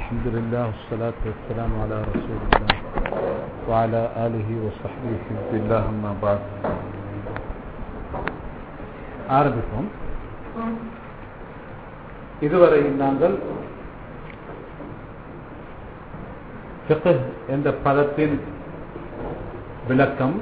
الحمد لله والصلاة والسلام على رسول الله وعلى آله وصحبه حزب الله أما بعد ஆரம்பிப்போம் இதுவரை நாங்கள் ஃபிக்ஹ் என்ற பதத்தின் விளக்கம்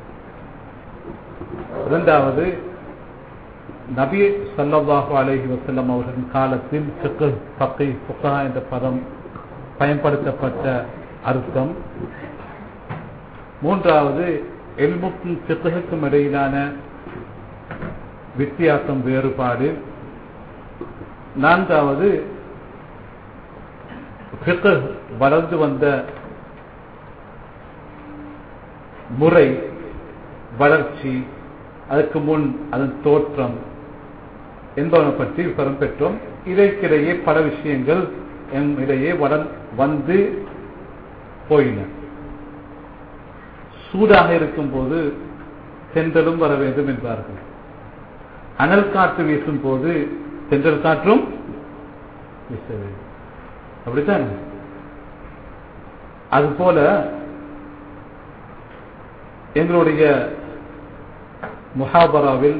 இரண்டாவது நபி சல்லல்லாஹு அலைஹி வஸல்லம் அவர்களின் காலத்தில் ஃபிக்ஹ் ஃபக்கி ஃபுகா என்ற பதம் பயன்படுத்தப்பட்ட அர்த்தம் மூன்றாவது எல்முக்கும் ஃபிக்ஹுக்கும் இடையிலான வித்தியாசம் வேறுபாடு நான்காவது ஃபிக்ஹ் வளர்ந்து வந்த முறை வளர்ச்சி அதற்கு முன் அதன் தோற்றம் என்பவனை பற்றி விவரம் பெற்றோம் இதற்கிடையே பல விஷயங்கள் எம் இடையே வளர் வந்து போயின சூடாக இருக்கும் போது தென்றலும் வர வேண்டும் என்பார்கள் அனல் காற்று வீசும் போது தென்றல் காற்றும் வீச வேண்டும் அப்படித்தான் அதுபோல எங்களுடைய முஹாபராவில்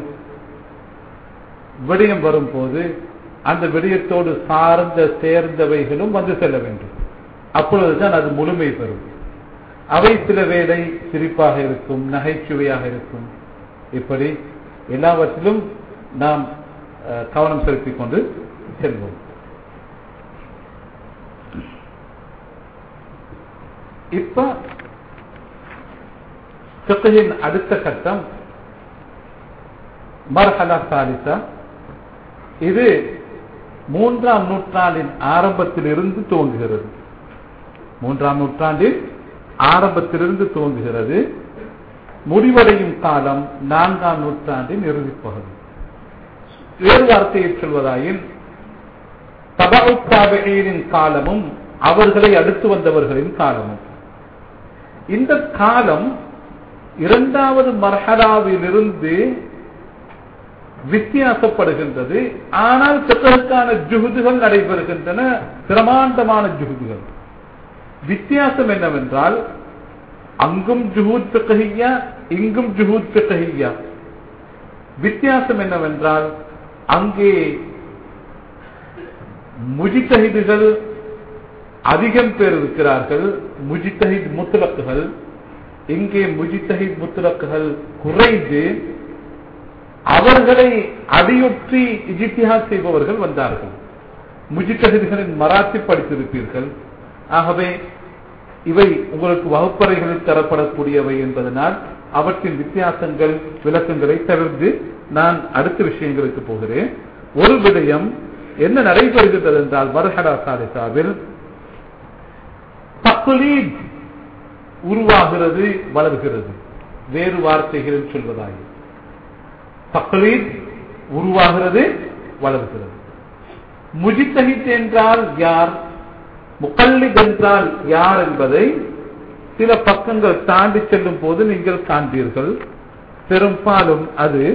விடயம் வரும்போது அந்த விடயத்தோடு சார்ந்த சேர்ந்தவைகளும் வந்து செல்ல வேண்டும் அப்பொழுதுதான் அது முழுமை பெறும் அவை சில வேளை சிரிப்பாக இருக்கும் நகைச்சுவையாக இருக்கும் இப்படி எல்லாவற்றிலும் நாம் கவனம் செலுத்திக் கொண்டு செல்வோம் இப்ப ஃபிக்ஹின் அடுத்த கட்டம் மர்ஹலா சாலிசா இது மூன்றாம் நூற்றாண்டின் ஆரம்பத்தில் இருந்து துவங்குகிறது மூன்றாம் நூற்றாண்டில் ஆரம்பத்திலிருந்து துவங்குகிறது முடிவடையும் காலம் நான்காம் நூற்றாண்டின் இறுதி பகுதி வேறு வார்த்தையில் சொல்வதாயின் தபாவுத்தாபியின் காலமும் அவர்களை அடுத்து வந்தவர்களின் காலமும் இந்த காலம் இரண்டாவது மர்ஹலாவிலிருந்து வித்தியாசப்படுகின்றது ஆனால் பிறகுக்கான ஜுகுதுகள் நடைபெறுகின்றன பிரமாண்டமான ஜுகுதுகள் வித்தியாசம் என்னவென்றால் அங்கும் ஜுஹூத் பிகஹியா இங்கும் ஜுஹூத் பிகஹியா வித்தியாசம் என்னவென்றால் அங்கே முஜித்தஹிதுகள் அதிகம் பேர் இருக்கிறார்கள் முஜித்தஹித் முத்துலக்குகள் இங்கே முஜித்தஹித் முத்துலக்குகள் குறைந்து அவர்களை அடியொற்றி இஜித்தியா செய்பவர்கள் வந்தார்கள் முஜித்தகிதிகளின் மராத்தி படித்திருப்பீர்கள் ஆகவே இவை உங்களுக்கு வகுப்பறைகளில் தரப்படக்கூடியவை என்பதனால் அவற்றின் வித்தியாசங்கள் விளக்கங்களை தவிர்த்து நான் அடுத்த விஷயங்களுக்கு போகிறேன் ஒரு விடயம் என்ன நடைபெறுகின்றது என்றால் மர்ஹடா சாலிசாவில் தக்லீத் உருவாகிறது வளர்கிறது வேறு வார்த்தைகளில் சொல்வதாகும் தக்லீத் உருவாகிறது வளர்கிறது முஜித்தகித் என்றால் யார் முகல்லித் என்றால் யார் என்பதை சில பக்கங்கள் தாண்டி செல்லும் போது நீங்கள் காண்பீர்கள் பெரும்பாலும் அது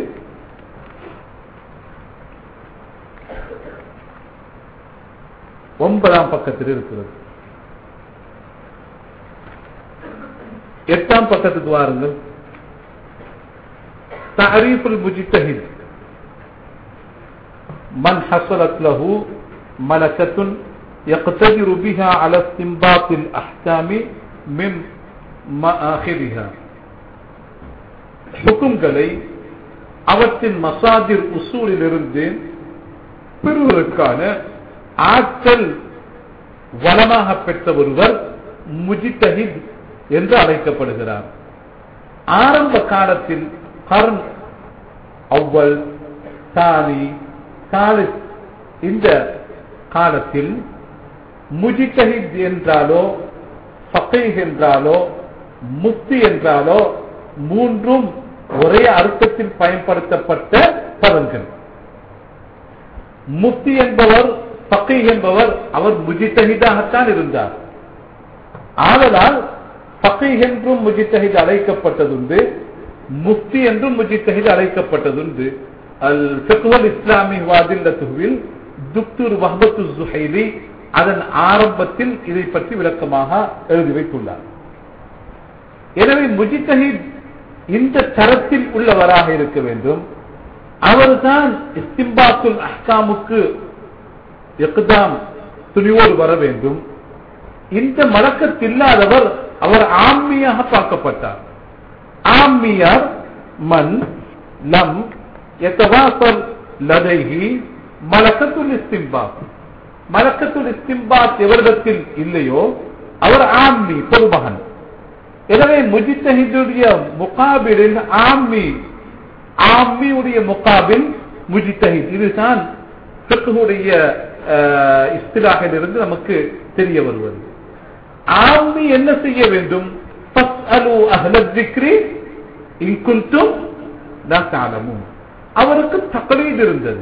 ஒன்பதாம் பக்கத்தில் இருக்கிறது எட்டாம் பக்கத்துக்கு வாருங்கள் تعريف المجتهد من حصلت له ملكة يقتدر بها على استنباط الأحكام من مآخرها حكمகளை அவற்றின் மசாதிர் உசூலிலிருந்து பெறுவதற்கான ஆற்றல் வளமாக பெற்ற ஒருவர் முஜித்தஹித் என்று அழைக்கப்படுகிறார் ஆரம்ப காலத்தில் கர்ன் அவ்வல் தானி தாலித் இந்த காலத்தில் முஜித்தஹித் என்றாலோ ஃபக்கீஹ் என்றாலோ முக்தி என்றாலோ மூன்றும் ஒரே அர்த்தத்தில் பயன்படுத்தப்பட்ட பதங்கள் முக்தி என்பவர் ஃபக்கீஹ் என்பவர் அவர் முஜித்தஹிதாகத்தான் இருந்தார் ஆதலால் ஃபக்கீஹ் என்றும் முஜித்தஹித் அழைக்கப்பட்டதுண்டு முஃப்தி என்றும் முஜித்தஹித் அழைக்கப்பட்டதுண்டு அல் ஃபிக்ஹுல் இஸ்லாமி வாதில்லத்துவில் துக்தூர் வஹபத்து ஜுஹைலி அதன் ஆரம்பத்தில் இதை பற்றி விளக்கமாக எழுதி வைத்துள்ளார் எனவே முஜித்தஹித் இந்த தரத்தில் உள்ளவராக இருக்க வேண்டும் அவர்தான் இஸ்திம்பாத்துல் அஹ்காமுக்கு எக்தாம் துணிவோடு வர வேண்டும் இந்த மலக்கத்தில்லாதவர் அவர் ஆம்மியாக பார்க்கப்பட்டார் ஆம்மியார் மண் லம் எத்தவாசல் லதைகி மலக்கத்துல் இஸ்திம்பாத் மலக்கத்துல் இஸ்திம்பாத் எவரிடத்தில் இல்லையோ அவர் ஆம்மி பொதுமகன் எனவே முஜித்தஹிதுடைய முகாபிலில் ஆம்மி ஆம்மியுடைய முகாபில் முஜித்தஹித் இதுதான் பிறகுடைய இஸ்திலாகிலிருந்து நமக்கு தெரிய வருவது ஆம்மி என்ன செய்ய வேண்டும் அவருக்கு தக்கலீது இருந்தது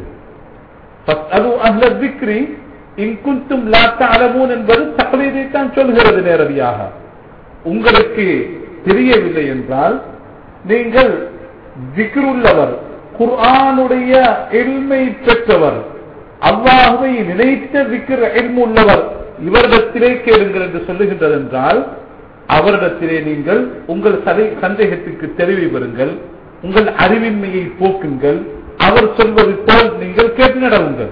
என்பது தக்கலீதைத்தான் சொல்கிறது நேரடியாக உங்களுக்கு தெரியவில்லை என்றால் நீங்கள் திக்ருள்ளவர் குர்ஆனுடைய எளிமை பெற்றவர் அல்லாஹுவை நினைத்த விக்கிர உள்ளவர் இவரிடத்திலே கேளுங்கள் என்று சொல்லுகின்றது என்றால் அவரிடத்திலே நீங்கள் உங்கள் சந்தேகத்துக்கு தெரிவி பெறுங்கள் உங்கள் அறிவின்மையை போக்குங்கள் அவர் சொல்வது போல் நீங்கள் கேட்டு நடவுங்கள்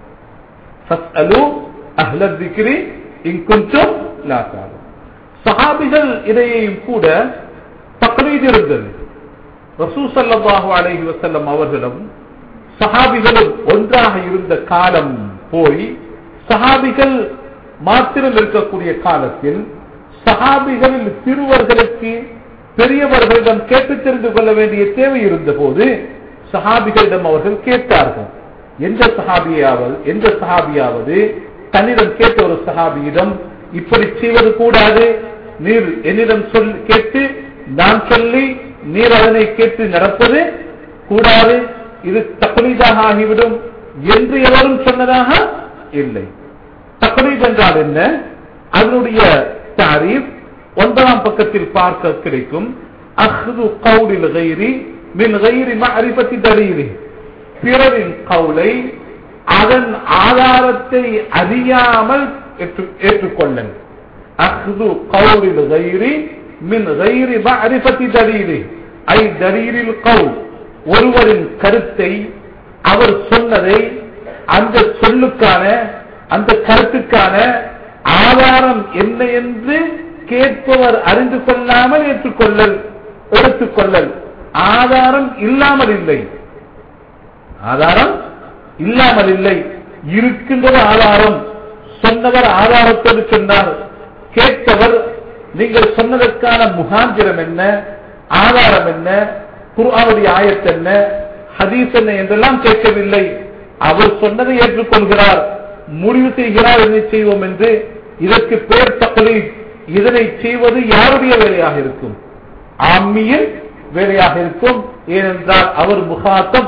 சஹாபிகள் இடையையும் கூட தக்லீது இருந்தது ரசூ சல்லாஹு அலஹி வசல்லம் அவர்களும் சஹாபிகளும் ஒன்றாக இருந்த காலம் போய் சஹாபிகள் மாத்திரம் இருக்கக்கூடிய காலத்தில் சஹாபிகளில் சிறுவர்களுக்கு பெரியவர்களிடம் கேட்டு தெரிந்து கொள்ள வேண்டிய தேவை இருந்த போது சஹாபிகளிடம் அவர்கள் கேட்டார்கள் எந்த சஹாபியாவது எந்த சஹாபியாவது தன்னிடம் கேட்ட ஒரு சஹாபியிடம் இப்படி செய்வது கூடாது நீர் என்னிடம் சொல் கேட்டு நான் சொல்லி நீர் அதனை கேட்டு நடப்பது கூடாது இது தக்லீதாக ஆகிவிடும் என்று எவரும் சொன்னதாக இல்லை தக்லீத் என்றால் என்ன அதனுடைய தாரீப் ஒன்பதாம் பக்கத்தில் பார்க்க கிடைக்கும் அஹ்து கவுலில் கைரி மின் கைரி மரிபத்தி தலீலி பிறரின் கவுலை அதன் ஆதாரத்தை அறியாமல் ஏற்றுக்கொள்ளல் அஹ்து கவுலில் கைரி மின் கைரி மரிபத்தி தலீலி ஐ தலீலில் கவுல் ஒருவரின் கருத்தை அவர் சொன்னதை அந்த சொல்லுக்கான அந்த கருத்துக்கான ஆதாரம் என்ன என்று கேட்பவர் அறிந்து கொள்ளாமல் ஏற்றுக்கொள்ளல் எடுத்துக்கொள்ளல் ஆதாரம் இல்லாமல் இல்லை ஆதாரம் இல்லாமல் இல்லை இருக்கின்றது ஆதாரம் சொன்னவர் ஆதாரத்தோடு சொன்னார் கேட்பவர் நீங்கள் சொன்னதற்கான முகாந்திரம் என்ன ஆதாரம் என்ன குர்ஆனுடைய ஆயத் என்ன ஹதீஸ் என்ன என்றெல்லாம் கேட்கவில்லை அவர் சொன்னதை ஏற்றுக்கொள்கிறார் முடிவு செய்கிறார் என்ன செய்வோம் என்று இதற்கு பேர் தக்கலி இதனை செய்வது யாருடைய வேலையாக இருக்கும் ஆம்மியின் வேலையாக இருக்கும் ஏனென்றால் அவர் முகாத்தம்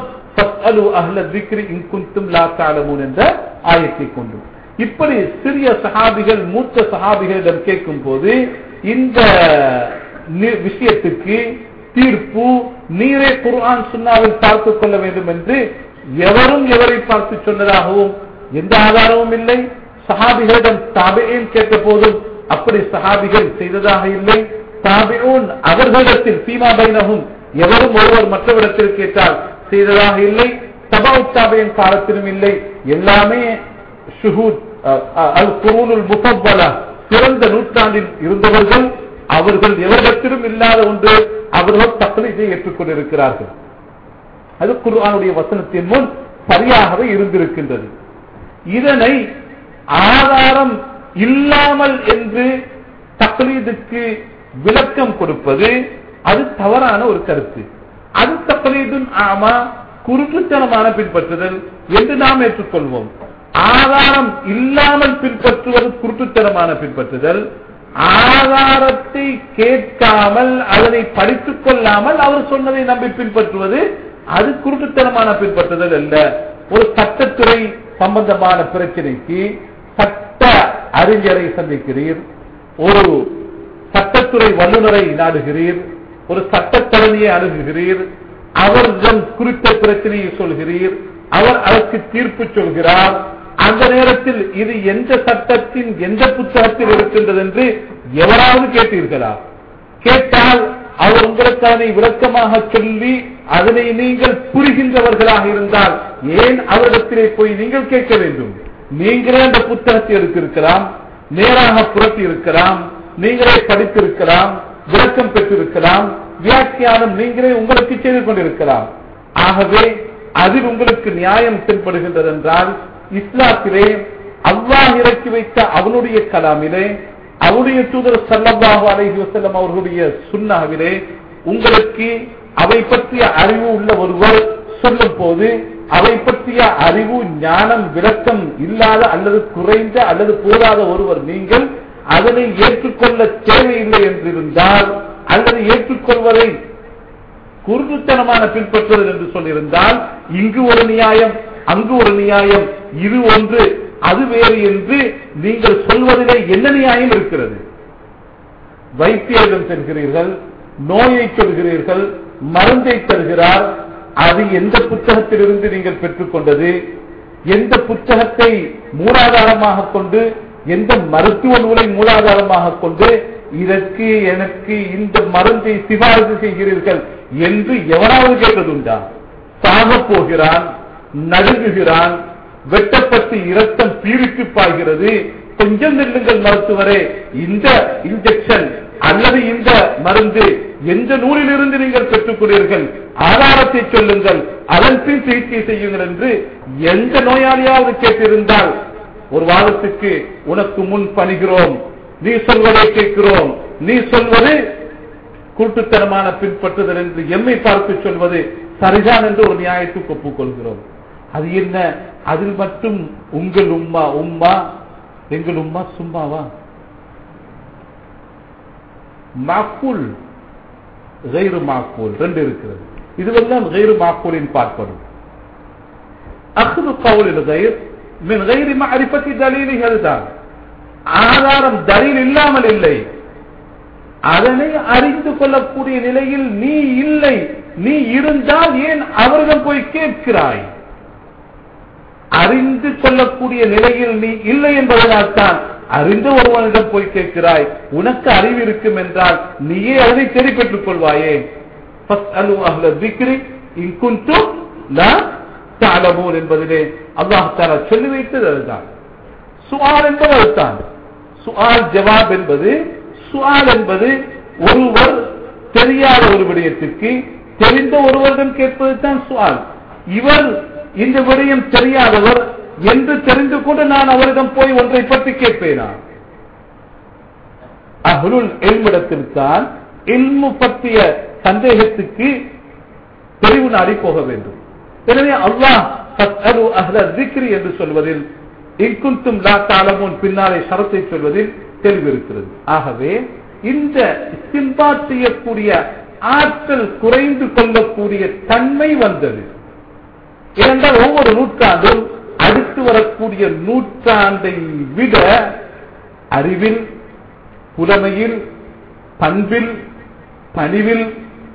என்ற ஆயத்தை கொண்டு இப்படி சிறிய சஹாபிகள் மூத்த சஹாபிகளிடம் கேட்கும் போது இந்த விஷயத்துக்கு தீர்ப்பு நீரே குர்ஆன் சுன்னாவில் பார்த்துக் கொள்ள வேண்டும் என்று எவரும் எவரை பார்த்து சொன்னதாகவும் எந்த ஆதாரமும் இல்லை சஹாபிகளிடம் தாபேன் கேட்ட போதும் அப்படி சஹாபிகள் செய்ததாக இல்லை தாபிஊன் அவர்களிடத்தில் சீமா பைனகும் எவரும் ஒருவர் மற்றவரிடத்தில் கேட்டால் செய்ததாக இல்லை தபாவு தாபையின் காலத்திலும் இல்லை எல்லாமே ஷுஹூத் அல் குரூனுல் முஃபவ்வலா சிறந்த நூற்றாண்டில் இருந்தவர்கள் அவர்கள் எவரிடத்திலும் இல்லாத ஒன்று அவர்கள் தக்லீதை ஏற்றுக்கொண்டிருக்கிறார்கள் அது குர்ஆனுடைய வசனத்தின் முன் சரியாகவே இருந்திருக்கின்றது இதனை ஆதாரம் இல்லாமல் என்று தக்லீதுக்கு விளக்கம் கொடுப்பது அது தவறான ஒரு கருத்து அது தக்லீதுன் ஆமா குருட்டுத்தனமான பின்பற்றுதல் என்று நாம் ஏற்றுக்கொள்வோம் ஆதாரம் இல்லாமல் பின்பற்றுவது குருட்டுத்தனமான பின்பற்றுதல் ஆதாரத்தை கேட்காமல் அதனை படித்துக் கொள்ளாமல் அவர் சொன்னதை நம்பி பின்பற்றுவது அது குருட்டுத்தனமான பின்பற்றுதல் அல்ல ஒரு சட்டத்துறை சம்பந்தமான பிரச்சனைக்கு சட்ட அறிஞரை சந்திக்கிறீர் ஒரு சட்டத்துறை வல்லுநரை நாடுகிறீர் ஒரு சட்டத்தரணியை அணுகுகிறீர் அவரிடம் குறித்த பிரச்சனையை சொல்கிறீர் அவர் அதற்கு தீர்ப்பு சொல்கிறார் அந்த நேரத்தில் இது எந்த சட்டத்தின் எந்த புத்தகத்தில் இருக்கின்றது என்று எவராவது கேட்டீர்களா கேட்டால் அவர் உங்களுக்கு அதை விளக்கமாக சொல்லி அதனை நீங்கள் புரிகின்றவர்களாக இருந்தால் ஏன் அவரிடத்திலே போய் நீங்கள் கேட்க வேண்டும் நீங்களே அந்த புத்தகத்தை எடுத்திருக்கலாம் நேராக புரட்டி இருக்கலாம் நீங்களே படித்திருக்கலாம் விளக்கம் பெற்றிருக்கலாம் வியாக்கியானம் நீங்களே உங்களுக்கு செய்து கொண்டிருக்கலாம் ஆகவே அதில் உங்களுக்கு நியாயம் தென்படுகின்றது என்றால் இஸ்லாத்திலே அல்லாஹ் இறக்கி வைத்த அவனுடைய கலாமிலே அவருடைய தூதர் சல்லல்லாஹு அலைஹி வஸல்லம் அவர்களுடைய சுன்னாவிலே உங்களுக்கு அவை பற்றிய அறிவு உள்ள ஒருவர் சொல்லும் போது அவை பற்றிய அறிவு ஞானம் விளக்கம் இல்லாத அல்லது குறைந்த அல்லது போதாத ஒருவர் நீங்கள் அதனை ஏற்றுக்கொள்ள தேவையில்லை என்றிருந்தால் அல்லது ஏற்றுக்கொள்வதை குருட்டுத்தனமான பின்பற்றுவது என்று சொல்லியிருந்தால் இங்கு ஒரு நியாயம் அங்கு ஒரு நியாயம் இது ஒன்று அது வேறு என்று நீங்கள் சொல்வதிலே என்ன நியாயம் இருக்கிறது வைத்தியர்கள் செல்கிறீர்கள் நோயை சொல்கிறீர்கள் மருந்தை தருகிறார் அது எந்த புத்தகத்திலிருந்து நீங்கள் பெற்றுக்கொண்டது எந்த புத்தகத்தை மூலாதாரமாக கொண்டு எந்த மருத்துவ நூலை மூலாதாரமாக கொண்டு இதற்கு எனக்கு இந்த மருந்தை சிபாரிசு செய்கிறீர்கள் என்று எவராவது கேட்டதுண்டா சாக போகிறான் நடுங்குகிறான் வெட்டப்பட்டு இரத்தம் பீரிட்டு பாய்கிறது கொஞ்சம் நில்லுங்கள் மருத்துவரே இந்த இன்ஜெக்ஷன் அல்லது இந்த மருந்து எந்த நூலிலிருந்து நீங்கள் பெற்றுக்கொண்டீர்கள் ஆதாரத்தை சொல்லுங்கள் அதன் பின் சிகிச்சை செய்யுங்கள் என்று எந்த நோயாளியாவது கேட்டிருந்தால் ஒரு வாதத்துக்கு உனக்கு முன் பணிகிறோம் நீ சொல்வதை கேட்கிறோம் நீ சொல்வது கூட்டுத்தனமான பின்பற்றுதல் என்று எம்மை பார்த்து சொல்வது சரிதான் என்று ஒரு நியாயத்துக்கு ஒப்புக்கொள்கிறோம் அது என்ன அதில் மட்டும் உங்கள் உம்மா உம்மா எங்கள் உம்மா சும்மாவா மாக்கூல் கைரு மாக்கூல் ரெண்டு இருக்கிறது இதுவெல்லாம் கைரு மாக்கூலின் பார்ப்படும் அஹ்து கவுலில் கைர் மின் கைரி மாரிபத்தி தலீலிகள் தான் ஆதாரம் தலீல் இல்லாமல் இல்லை அதனை அறிந்து கொள்ளக்கூடிய நிலையில் நீ இல்லை நீ இருந்தால் ஏன் அவரிடம் போய் கேட்கிறாய் அறிந்து கொள்ளக்கூடிய நிலையில் நீ இல்லை என்பதனால் தான் அறிந்த ஒருவனிடம் போய் கேட்கிறாய் உனக்கு அறிவு இருக்கும் என்றால் நீயே அதனை தேடி பெற்றுக் கொள்வாயே என்பதிலே அல்லாஹால சொல்லி வைத்தது அதுதான் சுவால் என்பது அதுதான் சுஆல் ஜவாப் என்பது சுஆல் என்பது ஒருவர் தெரியாத ஒரு விடயத்திற்கு தெரிந்த ஒருவரிடம் கேட்பது தான் சுஆல் இவர் இந்த விடயம் தெரியாதவர் என்று தெரிந்து கொண்டு நான் அவரிடம் போய் ஒன்றை பற்றி கேட்பேனா அஹ்லுல் எல்மிடத்தில்தான் இல்மு பற்றிய சந்தேகத்துக்கு தெரிவு நாடி போக வேண்டும் எனவே அல்லாஹ் ஃபஸ்அலு அஹ்ல திக்ரி என்று சொல்வதில் இன்குந்தும் லா தாலமுன் பின்னாலே சரத்தை சொல்வதில் தெளிவு இருக்கிறது ஆகவே இந்த சிம்பாத் செய்யக்கூடிய ஆற்றல் குறைந்து கொள்ளக்கூடிய தன்மை வந்தது ஏனென்றால் ஒவ்வொரு நூற்றாண்டும் அடுத்து வரக்கூடிய நூற்றாண்டை விட அறிவில் புலமையில் பண்பில் பணிவில்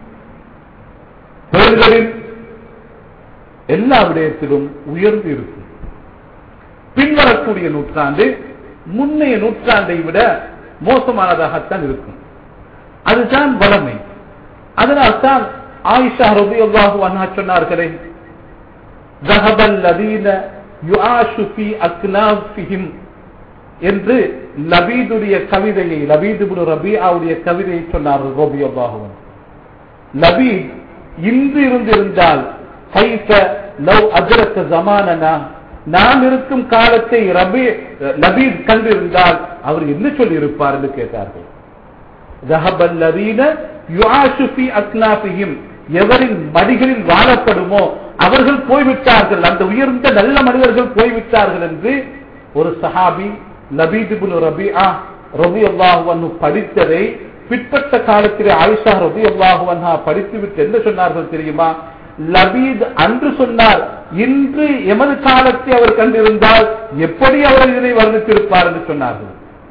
செயல்களில் எல்லா விடயத்திலும் உயர்ந்து இருக்கும் பின்வரக்கூடிய நூற்றாண்டு முன்னைய நூற்றாண்டை விட மோசமானதாகத்தான் இருக்கும் அதுதான் வளமை அதனால்தான் ஆயிஷா ரபி அல்லாஹு சொன்னார்களே ذهب الذين يعاش في أكنافهم என்று லபீதுடைய கவிதையை லபீது ரபியாவுடைய கவிதையை சொன்னார்கள் ரபி அல்லாஹுவன் லபீத் இன்று இருந்திருந்தால் கைஃப லவ் அஜரத்த ஜமானனா நாம் இருக்கும் காலத்தை ரபி லபீத் கண்டிருந்தால் அவர் என்ன சொல்லி இருப்பார் என்று கேட்டார்கள் எவரின் மடிகளில் வாழப்படுமோ அவர்கள் போய்விட்டார்கள் அந்த உயர்ந்த நல்ல மனிதர்கள் போய்விட்டார்கள் என்று ஒரு சஹாபி லபீதுபுல் ரபிஆ ரபி அல்லாஹு படித்ததை பிற்பட்ட காலத்திலே ஆயிஷா ரபி அல்லாஹுவன்ஹா படித்துவிட்டு என்ன சொன்னார்கள் தெரியுமா லபீத் அன்று சொன்னார் இன்று எமது காலத்தை அவர் கண்டிருந்தால் எப்படி அவர் இதனை வர்ணித்திருப்பார் என்று சொன்னார்கள்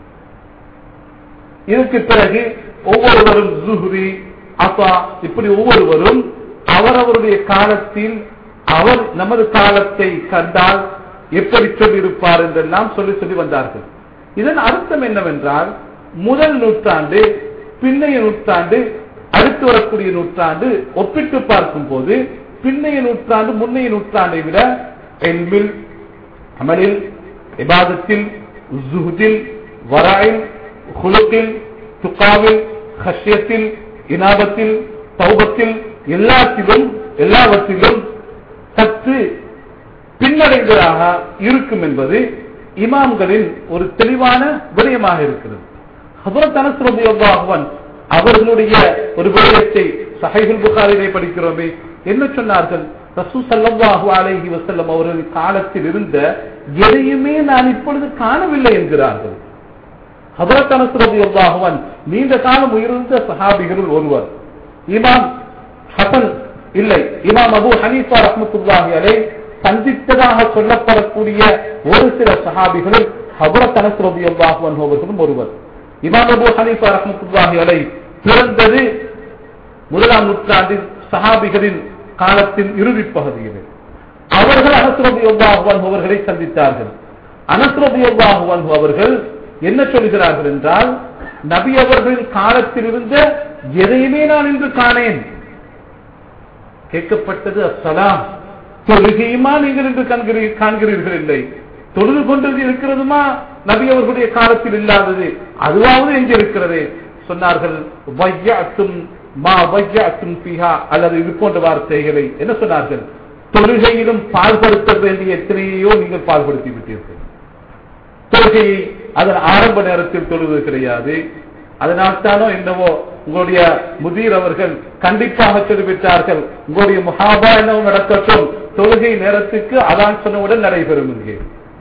இதற்கு பிறகு ஒவ்வொருவரும் ஜுஹ்ரி அப்பா இப்படி ஒவ்வொருவரும் அவரவருடைய காலத்தில் அவர் நமது காலத்தை கண்டால் எப்படி சொல்லி இருப்பார் என்றெல்லாம் சொல்லி சொல்லி வந்தார்கள் இதன் அர்த்தம் என்னவென்றால் முதல் நூற்றாண்டு பின்னைய நூற்றாண்டு அடுத்து வரக்கூடிய நூற்றாண்டு ஒப்பிட்டு பார்க்கும் போது பின்னைய நூற்றாண்டு முன்னைய நூற்றாண்டை விட எல்மில் அமலில் இபாதத்தில் ஜுஹுதில் வராயில் குலுக்கில் துக்காவில் ஹஷ்யத்தில் இனாபத்தில் தௌபத்தில் எல்லாத்திலும் எல்லாவற்றிலும் சற்று பின்னடைந்ததாக இருக்கும் என்பது இமாம்களின் ஒரு தெளிவான விடயமாக இருக்கிறது ஹசரத் அனஸ் ரலியல்லாஹு அன்ஹு அவர்களுடைய ஒரு விடயத்தை சஹீஹுல் புகாரிலே படிக்கிறோமே என்ன சொன்னார்கள் ரசூ ஸல்லல்லாஹு அலைஹி வஸல்லம் அவர்கள் காலத்தில் இருந்த எதையுமே நான் இப்பொழுது காணவில்லை என்கிறார்கள் ஹதரத் அனஸ் ரலியல்லாஹு அன்ஹு நீண்ட காலம் உயிர்ந்த சஹாபிகளுள் ஒருவர் இமாம் ஹசன் இல்லை இமாம் அபு ஹனீஃபா ரஹ்மத்துல்லாஹி அலைஹி சந்தித்ததாக சொல்லப்படக்கூடிய ஒரு சில சஹாபிகளில் ஹபரத் அனஸ் ரலியல்லாஹு அன்ஹு அவர்களும் ஒருவர் இமாம் அபு ஹனீஃபா ரஹ்மத்துல்லாஹி அலைஹி பிறந்தது முதலாம் நூற்றாண்டில் சஹாபிகளின் காலத்தின் இறுதி பகுதியில் அவர்கள் அனஸ்ரபி அவர்களை சந்தித்தார்கள் அனஸ்ரபி அவர்கள் என்ன சொல்கிறார்கள் என்றால் நபி அவர்களின் காலத்தில் இருந்த எதையுமே நான் இன்று காணேன் கேட்கப்பட்டது அஸ்ஸலாம் தொழுகையுமா நீங்கள் இன்று காண்கிறீ- காண்கிறீர்கள் இல்லை தொழுது கொண்டது இருக்கிறதுமா நபி அவர்களுடைய காலத்தில் இல்லாதது அதுவாவது எங்க இருக்கிறது சொன்னார்கள் வையாத்தும் மா வையாத்தும் பிஹா அல்லது இது போன்ற வார்த்தைகளை என்ன சொன்னார்கள் தொழுகையிலும் பால்படுத்த வேண்டிய எத்தனையோ நீங்கள் பால்படுத்தி விட்டீர்கள் தொழுகையை அதன் ஆரம்ப நேரத்தில் தொழுவது கிடையாது அதனால்தானோ என்னவோ உங்களுடைய முதிர் அவர்கள் கண்டிப்பாக சொல்லிவிட்டார்கள் உங்களுடைய முகாபா என்னவோ நடக்கட்டும் தொழுகை நேரத்துக்கு அதான் சொன்னவுடன் நடைபெறும் இங்கே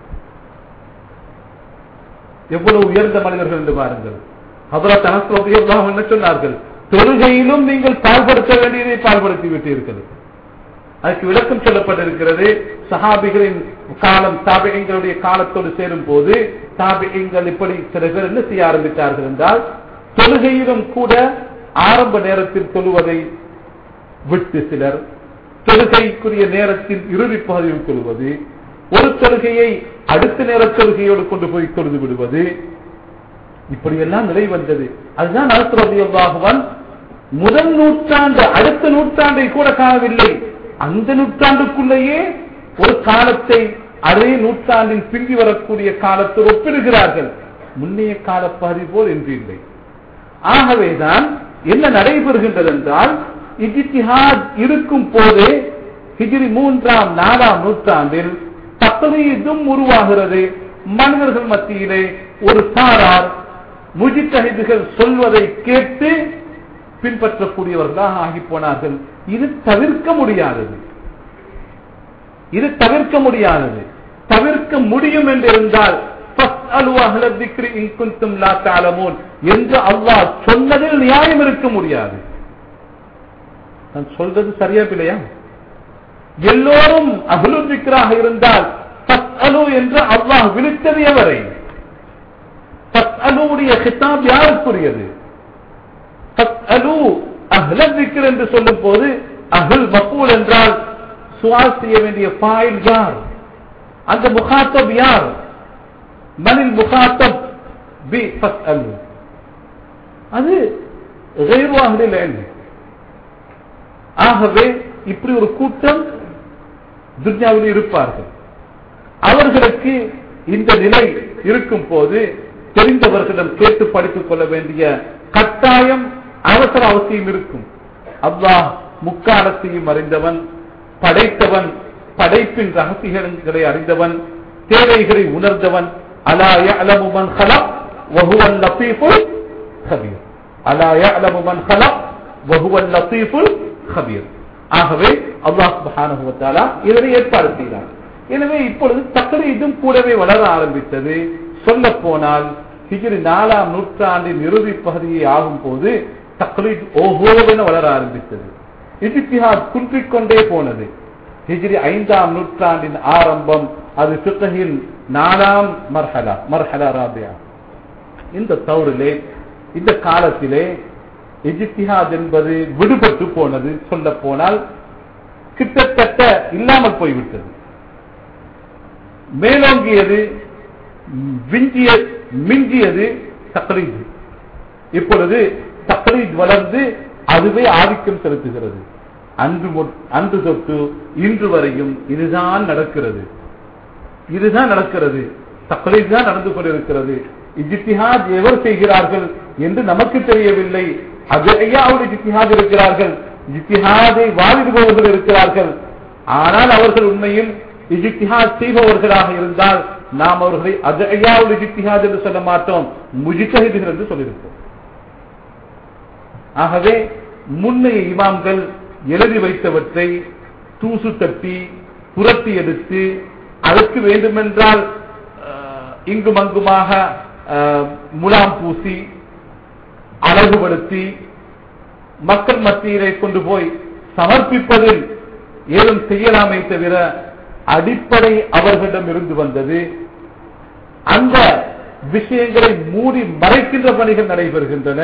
எவ்வளவு உயர்ந்த மனிதர்கள் என்று பாருங்கள் ஹதரத் அனஸ் ரலியல்லாஹு என்ன சொன்னார்கள் தொழுகையிலும் நீங்கள் பால்படுத்த வேண்டியதை பால்படுத்தி விட்டீர்கள் அதுக்கு விளக்கம் சொல்லப்பட்டிருக்கிறது சஹாபிகளின் காலம் தாபியங்களுடைய காலத்தோடு சேரும் போது தாபியங்கள் இப்படி சில பேர் என்ன செய்ய ஆரம்பித்தார்கள் என்றால் தொழுகையிலும் கூட ஆரம்ப நேரத்தில் தொழுவதை விட்டு சிலர் தொழுகைக்குரிய நேரத்தில் இறுதி பகுதியில் கொள்வது ஒரு தொழுகையை அடுத்த நேர தொழுகையோடு கொண்டு போய் தொழுது விடுவது இப்படியெல்லாம் நிலை வந்தது அதுதான் அனசுரதியாகுவன் முதல் நூற்றாண்டு அடுத்த நூற்றாண்டை கூட காணவில்லை அந்த நூற்றாண்டுக்குள்ளேயே ஒரு காலத்தை அதே நூற்றாண்டில் பிந்தி வரக்கூடிய காலத்தை ஒப்பிடுகிறார்கள் முன்னைய கால பகுதி போல் என்று இல்லை ஆகவேதான் என்ன நடைபெறுகின்றது என்றால் இஜித்திஹாத் இருக்கும் போதே ஹிஜ்ரி மூன்றாம் நாலாம் நூற்றாண்டில் தக்கதீதும் உருவாகிறது மனிதர்கள் மத்தியிலே ஒரு சாரார் முஜித்தஹிதுகள் சொல்வதை கேட்டு பின்பற்றக்கூடியவர்களாக ஆகி போனார்கள் இது தவிர்க்க முடியாதது இது தவிர்க்க முடியாதது தவிர்க்க முடியும் என்று இருந்தால் فَاسْأَلُوا أَهْلَ الذِّكْرِ إِن كُنتُمْ لَا تَعْلَمُونَ என்று அல்லாஹ் சொன்னதில் நியாயம் இருக்க முடியாது நான் சொல்றது சரியா பிள்ளையா எல்லோரும் அகலுதிக்கராக இருந்தால் ஃபஸ்அலு என்று அல்லாஹ் விழித்தது எவரை ஃபஸ்அலுடைய கிதாப் யாருக்குரியது ஃபஸ்அலு அஹ்ல திக்ர் என்று சொல்லும் போது அஹ்ல் மக்கூல் என்றால் சுவால் செய்ய வேண்டிய ஃபாயில் யார் அந்த முகாத்தப் யார் மனில் முகாத்தப் பி ஃபஸ்அலு அது غير أهل العلم ஆகவே இப்படி ஒரு கூட்டம் துன்யாவில் இருப்பார்கள் அவர்களுக்கு இந்த நிலை இருக்கும் போது தெரிந்தவர்களிடம் கேட்டு படித்துக் கொள்ள வேண்டிய கட்டாயம் அவசர அவசியம் இருக்கும் அல்லாஹ் முக்காலத்தையும் அறிந்தவன் படைத்தவன் படைப்பின் ரகசியங்களை அறிந்தவன் தேவைகளை உணர்ந்தவன் அலா யஅலமு மன் خلق وهو اللطيف الخبير அலா யஅலமு மன் خلق وهو اللطيف الخبير ஆகவே அல்லாஹ் சுப்ஹானஹு வ தஆலா இதனை ஏற்பாடு செய்தார் எனவே இப்பொழுது தக்ரீதும் கூடவே வளர ஆரம்பித்தது சொல்ல போனால் ஹிஜ்ரி நாலாம் நூற்றாண்டின் இறுதி பகுதியை ஆகும் போது தக்ரீத் ஓஹோவென வளர ஆரம்பித்தது இஜித்திஹாத் குன்றிக் கொண்டே போனது ஹிஜ்ரி ஐந்தாம் நூற்றாண்டின் ஆரம்பம் அது பித்தகில் நாலாம் மர்ஹலா மர்ஹலா ராபியா இந்த தவறிலே இந்த காலத்திலே இஜித்திஹாத் என்பது விடுபட்டு போனது சொல்ல போனால் கிட்டத்தட்ட இல்லாமல் போய்விட்டது மேலோங்கியது விஞ்சிய மிஞ்சியது தக்லீத் இப்பொழுது தக்லீத் வளர்ந்து அதுவே ஆதிக்கம் செலுத்துகிறது அன்று மொ- அன்று தொட்டு இன்று வரையும் இதுதான் நடக்கிறது இதுதான் நடக்கிறது தக்லீத் தான் நடந்து கொண்டிருக்கிறது இஜித்திஹாத் எவர் செய்கிறார்கள் என்று நமக்கு தெரியவில்லை அது ஐயாவுடைய ஜித்திஹாத் இருக்கிறார்கள் ஜித்திஹாதை வாதிடுபவர்கள் இருக்கிறார்கள் ஆனால் அவர்கள் உண்மையில் இஜித்திஹாத் செய்பவர்களாக இருந்தால் நாம் அவர்களை அது ஐயாவுடைய ஜித்திஹாத் என்று சொல்ல மாட்டோம் முஜித்தஹிதுகள் என்று சொல்லியிருப்போம் ஆகவே முன்னைய இமாம்கள் எழுதி வைத்தவற்றை தூசு தட்டி புரட்டி எடுத்து அதற்கு வேண்டுமென்றால் அஹ், இங்கும் அங்குமாக அஹ், முலாம் பூசி அழகுபடுத்தி மக்கள் மத்தியிலே கொண்டு போய் சமர்ப்பிப்பதில் ஏதும் செய்யலாமே தவிர அடிப்படை அவர்களிடம் இருந்து வந்தது அந்த விஷயங்களை மூடி மறைக்கின்ற பணிகள் நடைபெறுகின்றன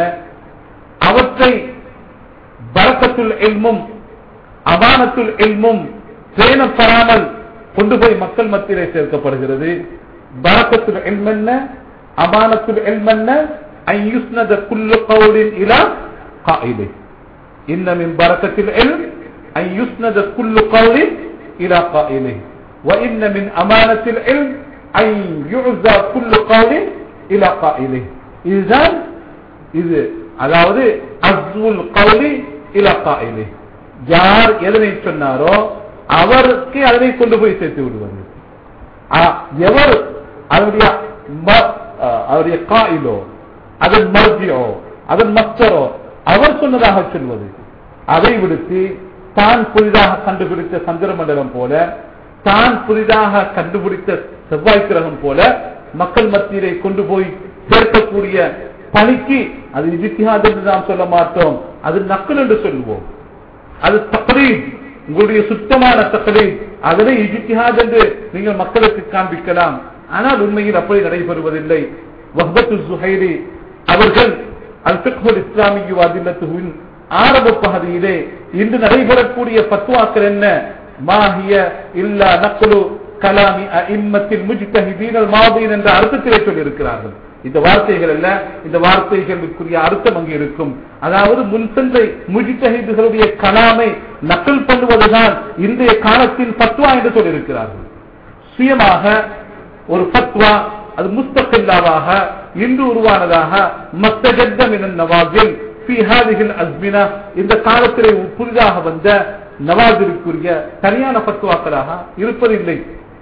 அவற்றை பரக்கத்துல் எல்மும் அமானத்துல் எல்மும் பேணப்படாமல் கொண்டு போய் மக்கள் மத்தியிலே சேர்க்கப்படுகிறது பரக்கத்துல் எல்மென்ன அமானத்துல் எல்மென்ன ஐயுஸ்னத குல்லு கவுலின் இலா قائله إن من بركة العلم أن يسند كل قول إلى قائله وإن من أمانة العلم أن يعزى كل قول إلى قائله إذا இது அதாவது அஸ்வுல் கௌலி இல காயிலே யார் எதனை சொன்னாரோ அவருக்கு அதனை கொண்டு போய் சேர்த்து விடுவது ஆ, எவர் அவருடைய ம- ஆ, அவருடைய காயிலோ அதன் மர்ஜியோ அதன் மஸ்டரோ அவர் சொன்னதாக சொல்வது அதை விடுத்து தான் புதிதாக கண்டுபிடித்த சந்திர மண்டலம் போல தான் புதிதாக கண்டுபிடித்த செவ்வாய் கிரகம் போல மக்கள் மத்தியிலே கொண்டு போய் சேர்க்கக்கூடிய பணிக்கு அது இஜித்திஹாத் என்று நாம் சொல்ல மாட்டோம் அது நக்கல் என்று சொல்லுவோம் அது தக்லீத் உங்களுடைய சுத்தமான தக்லீத் அதனை இஜித்திஹாத் என்று நீங்கள் மக்களுக்கு காண்பிக்கலாம் ஆனால் உண்மையில் அப்படி நடைபெறுவதில்லை வஹ்பத்து சுஹைரி அவர்கள் அல் ஃபிக்ஹுல் இஸ்லாமிய வாதில்லத்துவின் ஆரம்ப பகுதியிலே இன்று நடைபெறக்கூடிய பத்துவாக்கள் என்ன மாஹிய இல்லா நக்லு கலாமி அஇம்மத்தில் முஜ்தஹிதீன் அல் மாதீன் என்ற அர்த்தத்திலே சொல்லியிருக்கிறார்கள் இந்த வார்த்தைகள் அல்ல இந்த வார்த்தைகளுக்குரிய அர்த்தம் அங்கே இருக்கும் அதாவது முன்சென்ற முஜித்தஹிதுகளுடைய கலாமை நக்கல் பண்ணுவதுதான் இன்றைய காலத்தின் பத்வா என்று சொல்லியிருக்கிறார்கள் சுயமாக ஒரு பத்வா அது முஸ்தகில்லாவாக இன்று உருவானதாக மத்தஜத்தம் என நவாஜில் ஃபி ஹாதிஹில் அஸ்மினா இந்த காலத்திலே புதிதாக வந்த நவாஜிற்குரிய தனியான பத்வாக்களாக இருப்பதில்லை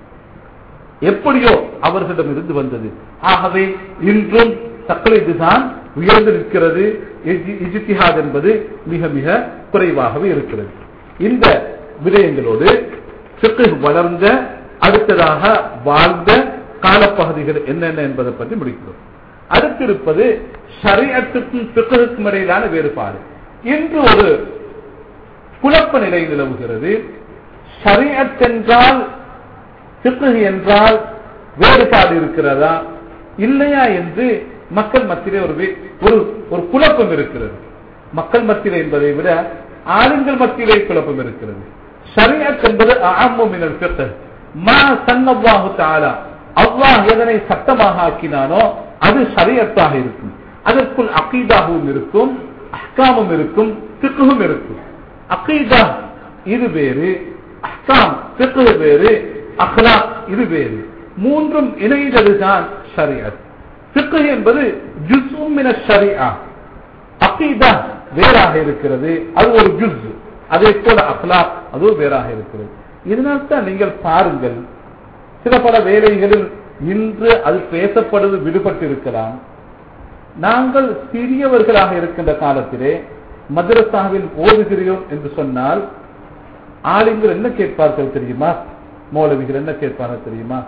எப்படியோ அவர்களிடம் இருந்து வந்தது ஆகவே இன்றும் தக்லீதுதான் உயர்ந்து நிற்கிறது இஜி- இஜ்திஹாத் என்பது மிக மிக குறைவாகவே இருக்கிறது இந்த விடயங்களோடு fiqh வளர்ந்த அடுத்ததாக வாழ்ந்த காலப்பகுதிகள் என்னென்ன என்பதை பற்றி முடிக்கிறோம் அடுத்திருப்பது ஷரியத்துக்கும் பிக்குக்கும் இடையிலான வேறுபாடு இன்று ஒரு குழப்ப நிலை நிலவுகிறது ஷரியத் என்றால் சிப்ரு என்றால் வேறுபாடு இருக்கிறதா இல்லையா என்று மக்கள் மத்தியிலே ஒரு வே- ஒரு ஒரு குழப்பம் இருக்கிறது மக்கள் மத்தியிலே என்பதை விட ஆளுங்கள் மத்தியிலே குழப்பம் இருக்கிறது ஷரியத் என்பது அஅம்மு மினல் ஃபிக்ஹ் மா சன்னல்லாஹு தஆலா அல்லாஹ் எதனை சட்டமாக ஆக்கினானோ அது ஷரியத்தாக இருக்கும் அதற்குள் அகீதாகவும் இருக்கும் அஹ்காமும் இருக்கும் ஃபிக்ஹும் இருக்கும் அகீதா இது வேறு அஹ்காம் ஃபிக்ஹ் வேறு அஹ்லாக் இது வேறு மூன்றும் இணைந்ததுதான் ஷரியத் ஃபிக்ஹ் என்பது ஜுஸ்உம் மின ஷரியா அகீதா வேறாக இருக்கிறது அது ஒரு ஜுஸ் அதே போல அஹ்லாக் அதுவும் வேறாக இருக்கிறது இதனால் தான் நீங்கள் பாருங்கள் சில பல வேலைகளில் இன்று அது பேசப்படுவது விடுபட்டு இருக்கலாம் நாங்கள் சிறியவர்களாக இருக்கின்ற காலத்திலே மதரசாவில் ஓதுகிறோம் என்று சொன்னால் ஆளுங்கள் என்ன கேட்பார்கள் தெரியுமா மௌலவிகள் என்ன கேட்பார்கள் தெரியுமா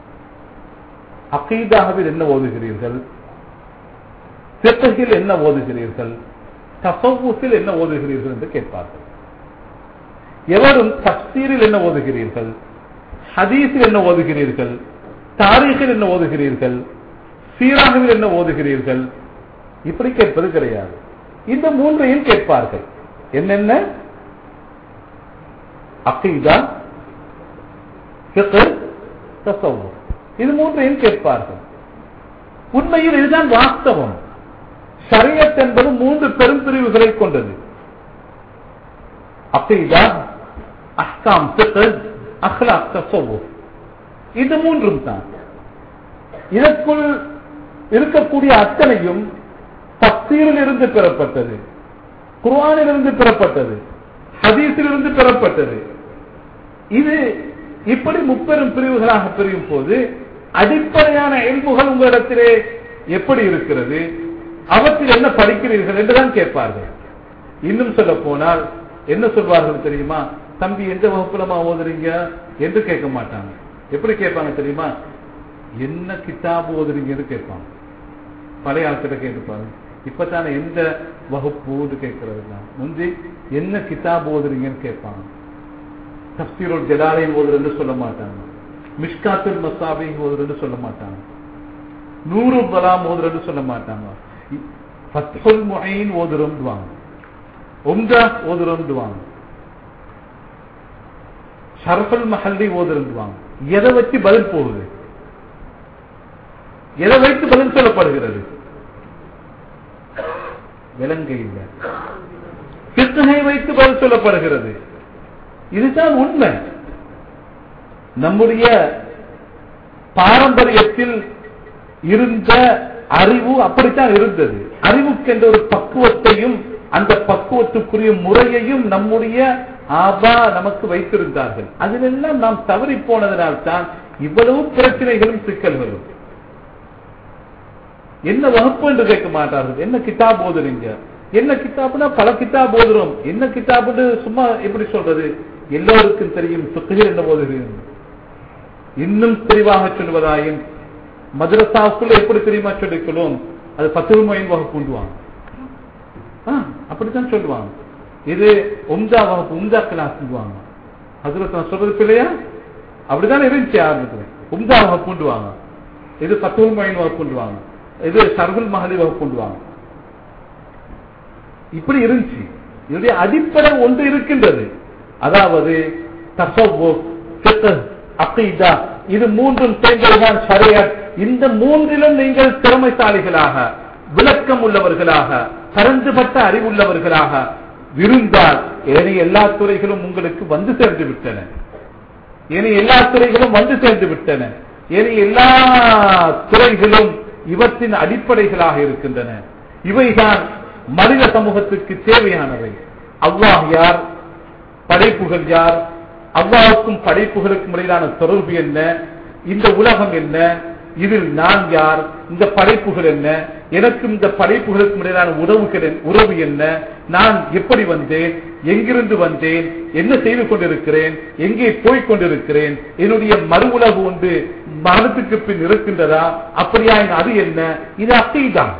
அகீதாவில் என்ன ஓதுகிறீர்கள் சித்தகில் என்ன ஓதுகிறீர்கள் தசவுசில் என்ன ஓதுகிறீர்கள் என்று கேட்பார்கள் எவரும் தப்சீரில் என்ன ஓதுகிறீர்கள் ஹதீஸில் என்ன ஓதுகிறீர்கள் தாரீகில் என்ன ஓதுகிறீர்கள் சீராகவில் என்ன ஓதுகிறீர்கள் இப்படி கேட்பது கிடையாது இந்த மூன்றையும் கேட்பார்கள் என்னென்ன அகீதா ஃபிக்ஹ் தசவுர் இது மூன்றையும் கேட்பார்கள் உண்மையில் இதுதான் வாஸ்தவம் ஷரியத் என்பது மூன்று பெரும் பிரிவுகளை கொண்டது அக்கீதா அஹ்காம் ஃபிக்ஹ் அஹ்லாக் தஸவ்வுஃப் இது மூன்றும் தான் இதற்குள் இருக்கக்கூடிய அத்தனையும் தப்சீரில் இருந்து பெறப்பட்டது குர்ஆனிலிருந்து பெறப்பட்டது ஹதீஸிலிருந்து பெறப்பட்டது இது இப்படி முப்பெரும் பிரிவுகளாக பிரியும் போது அடிப்படையான இயல்புகள் உங்களிடத்திலே எப்படி இருக்கிறது அவற்றில் என்ன படிக்கிறீர்கள் என்றுதான் கேட்பார்கள் இன்னும் சொல்ல போனால் என்ன சொல்வார்கள் தெரியுமா தம்பி எந்த வகுப்புலமா ஓதுறீங்க என்று கேட்க மாட்டாங்க எப்படி கேட்பாங்க தெரியுமா என்ன கிதாபு ஓதுறீங்கன்னு கேட்பாங்க பழைய ஆட்கிட்ட கேட்டுப்பாங்க இப்பதானே எந்த வகுப்பு கேட்கறது முந்தி என்ன கிதாப் ஓதுறீங்கன்னு கேட்பாங்க தப்சீரோல் ஜலாலையும் ஓதுறன்னு சொல்ல மாட்டாங்க மிஷ்காத்துல் மசாபையும் ஓதுறன்னு சொல்ல மாட்டாங்க நூறு பலாம் ஓதுறன்னு சொல்ல மாட்டாங்க ஃபத்ஹுல் முயின் ஓதுறோம்டுவாங்க உம்தா ஓதுறோம்டுவாங்க ஷரஃபுல் மஹல்லி ஓதுறோம்டுவாங்க எதை வச்சு பதில் போகுது எதை வைத்து பதில் சொல்லப்படுகிறது விலங்கை இல்லை கிருத்தனை வைத்து பதில் சொல்லப்படுகிறது இதுதான் உண்மை நம்முடைய பாரம்பரியத்தில் இருந்த அறிவு அப்படித்தான் இருந்தது அறிவுக்கென்ற ஒரு பக்குவத்தையும் அந்த பக்குவத்துக்குரிய முறையையும் நம்முடைய ஆபா நமக்கு வைத்திருந்தார்கள் அதிலெல்லாம் நாம் தவறி போனதனால்தான் இவ்வளவு பிரச்சனைகளும் சிக்கல்களும் என்ன வகுப்பு என்று கேட்க மாட்டார்கள் என்ன கிதாப் ஓதுறீங்க என்ன கிதாப்னா பல கிதாப் ஓதுறோம் என்ன கிதாப்னு சும்மா எப்படி சொல்றது எல்லோருக்கும் தெரியும் சுக்குகள் என்ன ஓதுகிறேன் இன்னும் தெளிவாக சொல்வதாயின் மதுரசாவுக்குள்ள எப்படி தெரியுமா சொல்லிக்கொள்ளும் அது பத்து மொயின் வகுப்பு உண்டுவாங்க அப்படித்தான் சொல்லுவாங்க இது உம்தா வகுப்பு உம்தா கிளாஸ் அதுல சொல்றது பிள்ளையா அப்படிதான் இருந்துச்சு ஆரம்பத்துல உம்தா வகுப்பு உண்டுவாங்க இது பத்து மொயின் வகுப்பு உண்டுவாங்க இது சர்குல் மஹலி வகுப்பு உண்டுவாங்க இப்படி இருந்துச்சு இதனுடைய அடிப்படை ஒன்று இருக்கின்றது அதாவது அக்கீதா இது மூன்றும் சேர்ந்ததுதான் ஷரியத் இந்த மூன்றிலும் நீங்கள் திறமைசாலிகளாக விளக்கம் உள்ளவர்களாக பரந்துபட்ட அறிவுள்ளவர்களாக விருந்தால் ஏனைய எல்லா துறைகளும் உங்களுக்கு வந்து சேர்ந்து விட்டன ஏனைய எல்லா துறைகளும் வந்து சேர்ந்து விட்டன ஏனைய எல்லா துறைகளும் இவற்றின் அடிப்படைகளாக இருக்கின்றன இவைதான் மனித சமூகத்துக்கு தேவையானவை அல்லாஹ் யார் படைப்புகள் யார் அல்லாவுக்கும் படைப்புகளுக்கும் இடையிலான தொடர்பு என்ன இந்த உலகம் என்ன இதில் நான் யார் இந்த படைப்புகள் என்ன எனக்கும் இந்த படைப்புகளுக்கும் இடையிலான உறவுகள் உறவு என்ன நான் எப்படி வந்தேன் எங்கிருந்து வந்தேன் என்ன செய்து கொண்டிருக்கிறேன் எங்கே போய் கொண்டிருக்கிறேன் என்னுடைய மறு உலகு ஒன்று மனத்துக்கு பின் இருக்கின்றதா அப்படியா அது என்ன இது அசைதான்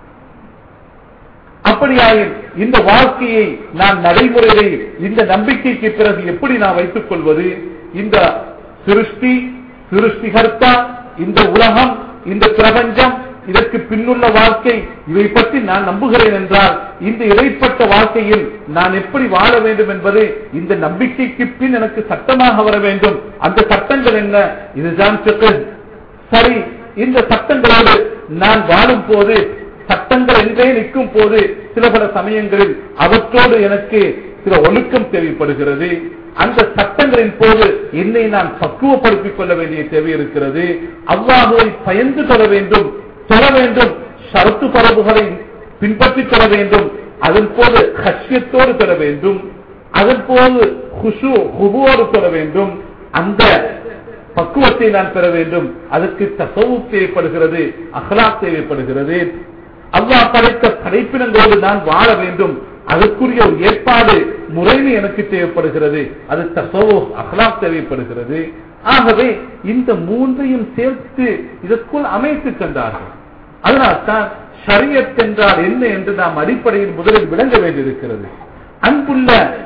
அப்படியாயின் இந்த வாழ்க்கையை நான் நடைமுறையை இந்த நம்பிக்கைக்கு பிறகு எப்படி நான் வைத்துக் கொள்வது இந்த சிருஷ்டி சிருஷ்டிகர்த்தா இந்த உலகம் இந்த பிரபஞ்சம் இதற்கு பின்னுள்ள வாழ்க்கை இவை பற்றி நான் நம்புகிறேன் என்றால் இந்த இடைப்பட்ட வாழ்க்கையில் நான் எப்படி வாழ வேண்டும் என்பது இந்த நம்பிக்கைக்கு பின் எனக்கு சட்டமாக வர வேண்டும் அந்த சட்டங்கள் என்ன இதுதான் சரி இந்த சட்டங்களோடு நான் வாழும் போது சட்டங்கள் என்றே நிற்கும் போது சில பல சமயங்களில் அவற்றோடு எனக்கு சில ஒழுக்கம் தேவைப்படுகிறது அந்த சட்டங்களின் போது என்னை நான் பக்குவப்படுத்திக் கொள்ள வேண்டிய தேவை இருக்கிறது அவ்வாறுவை பயந்து தொட வேண்டும் தொட வேண்டும் ஷரத்து பரவுகளை பின்பற்றி தொட வேண்டும் அதன் போது ஹஷ்யத்தோடு தொட வேண்டும் அதன் போது ஹுஷு ஹுபுவோடு தொட வேண்டும் அந்த பக்குவத்தை நான் பெற வேண்டும் அதற்கு தசவு தேவைப்படுகிறது அஹ்லாக் தேவைப்படுகிறது அல்லாஹ் படைத்த படைப்பினங்களோடு நான் வாழ வேண்டும் அதற்குரிய ஒரு ஏற்பாடு முறைமை எனக்கு தேவைப்படுகிறது அது தசவோ அஹ்லாக் தேவைப்படுகிறது ஆகவே இந்த மூன்றையும் சேர்த்து இதற்குள் அமைத்து தந்தார்கள் அதனால்தான் ஷரியத் என்றால் என்ன என்று நாம் அடிப்படையில் முதலில் விளங்க வேண்டியிருக்கிறது அன்புள்ள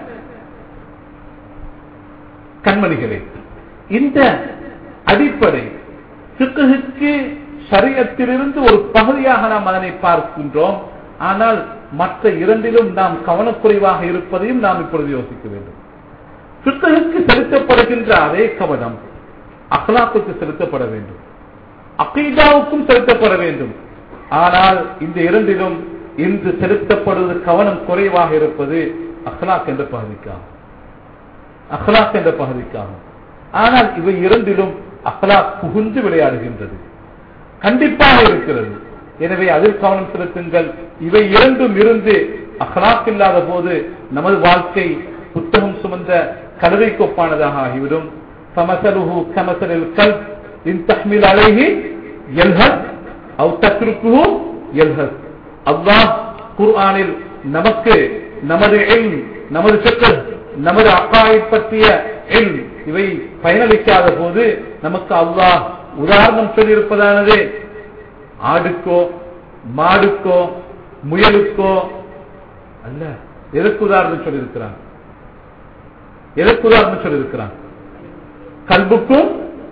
கண்மணிகளே இந்த அடிப்படை சிக்குக்கு சரியத்திலிருந்து ஒரு பகுதியாக நாம் அதனை பார்க்கின்றோம் ஆனால் மற்ற இரண்டிலும் நாம் கவனக்குறைவாக இருப்பதையும் நாம் இப்பொழுது யோசிக்க வேண்டும் சித்தகுக்கு செலுத்தப்படுகின்ற அதே கவனம் அஹ்லாக்குக்கு செலுத்தப்பட வேண்டும் அகீதாவுக்கும் செலுத்தப்பட வேண்டும் ஆனால் இந்த இரண்டிலும் இன்று செலுத்தப்படுவது கவனம் குறைவாக இருப்பது அஹ்லாக் என்ற பகுதிக்காகும் அஹ்லாக் என்ற பகுதிக்காகும் ஆனால் இவை இரண்டிலும் அஹ்லாக் புகுந்து விளையாடுகின்றது கண்டிப்பாக இருக்கிறது எனவே அதில் கவனம் செலுத்துங்கள் இவை இரண்டும் இருந்து அஹ்லாக் இல்லாத போது நமது வாழ்க்கை புத்தகம் சுமந்த கலவை கொப்பானதாக ஆகிவிடும் فمثله كمثل الكلب إن تحمل عليه يلهث أو تتركه يلهث அல்லாஹ் குர்ஆனில் நமக்கு நமது எல் நமது செக்கல் நமது அக்காயை பற்றிய எல் இவை பயனளிக்காத போது நமக்கு அல்லாஹ் உதாரணம் சொல்லியிருப்பதானது ஆடுக்கோ மாடுக்கோ முயலுக்கோ அல்ல எதற்கு உதாரணம் சொல்லியிருக்கிறான் எதற்கு உதாரணம் சொல்லியிருக்கிறான் கல்புக்கும்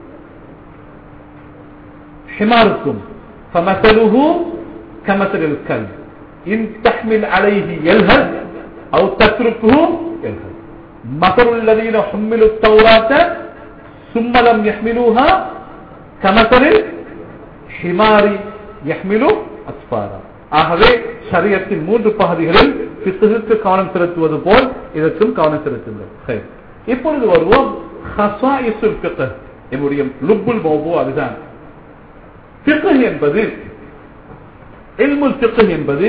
ஹிமாருக்கும் فمثله كمثل الكلب إن تحمل عليه يلهث أو تتركه يلهث مثل الذين حملوا التوراة ثم لم يحملوها كمثل الحمار يحمل أسفارا ஆகவே சரியத்தின் மூன்று பகுதிகளில் பிசுகுக்கு கவனம் செலுத்துவது போல் இதற்கும் கவனம் செலுத்துங்கள் சரி. இப்பொழுது வருவோம் ஹசாயிசுல் ஃபிக்ஹ். என்னுடைய லுப்புல் மௌபு அதுதான் ஃபிக்ஹ் என்பது இல்முல் ஃபிக்ஹ் என்பது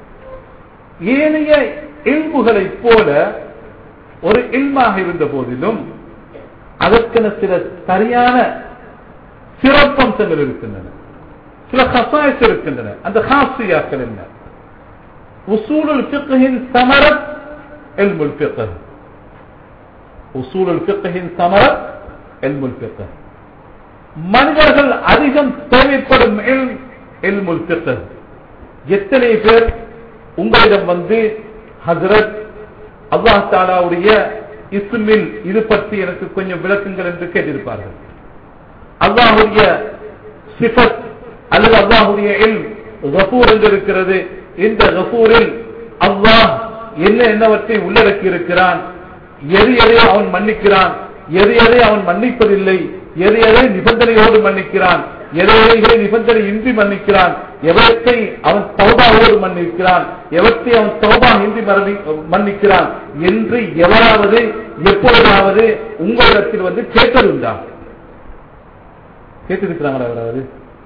ஏனைய இல்முகளைப் போல ஒரு இல்மாக இருந்த போதிலும் அதற்கென சில சரியான சிறப்பம்சங்கள் இருக்கின்றன சில ஹசாயஸ் இருக்கின்றன அந்த ஹாசியாக்கள் என்ன உசூலுல் ஃபிக்ஹின் சமரத் இல்முல் ஃபிக்ஹ் உசூலுல் ஃபிக்ஹின் சமரத் இல்முல் ஃபிக்ஹ் மனிதர்கள் அதிகம் தேவைப்படும் இல்ம் இல்முல் ஃபிக்ஹ் எத்தனை பேர் உங்களிடம் வந்து ஹசரத் அல்லாஹ் தாலாவுடைய இஸ்மில் இது பற்றி எனக்கு கொஞ்சம் விளக்குங்கள் என்று கேட்டிருப்பார்கள் அல்லாஹுடைய சிஃபத் அல்லது அல்லாஹுடைய இல் கபூர் என்று இருக்கிறது இந்த கபூரில் அல்லாஹ் என்ன என்னவற்றை உள்ளடக்கி இருக்கிறான் எது எதை அவன் மன்னிக்கிறான் எது எதை அவன் மன்னிப்பதில்லை எது எதை நிபந்தனையோடு மன்னிக்கிறான் எதைகளை நிபந்தனை இன்றி மன்னிக்கிறான் எவற்றை அவன் தௌபாவோடு மன்னிக்கிறான் எவற்றை அவன் தௌபா இன்றி மரணி- மன்னிக்கிறான் என்று எவராவது எப்பொழுதாவது உங்களிடத்தில் வந்து கேட்டதுண்டா கேட்டிருக்கிறாங்களா எவராவது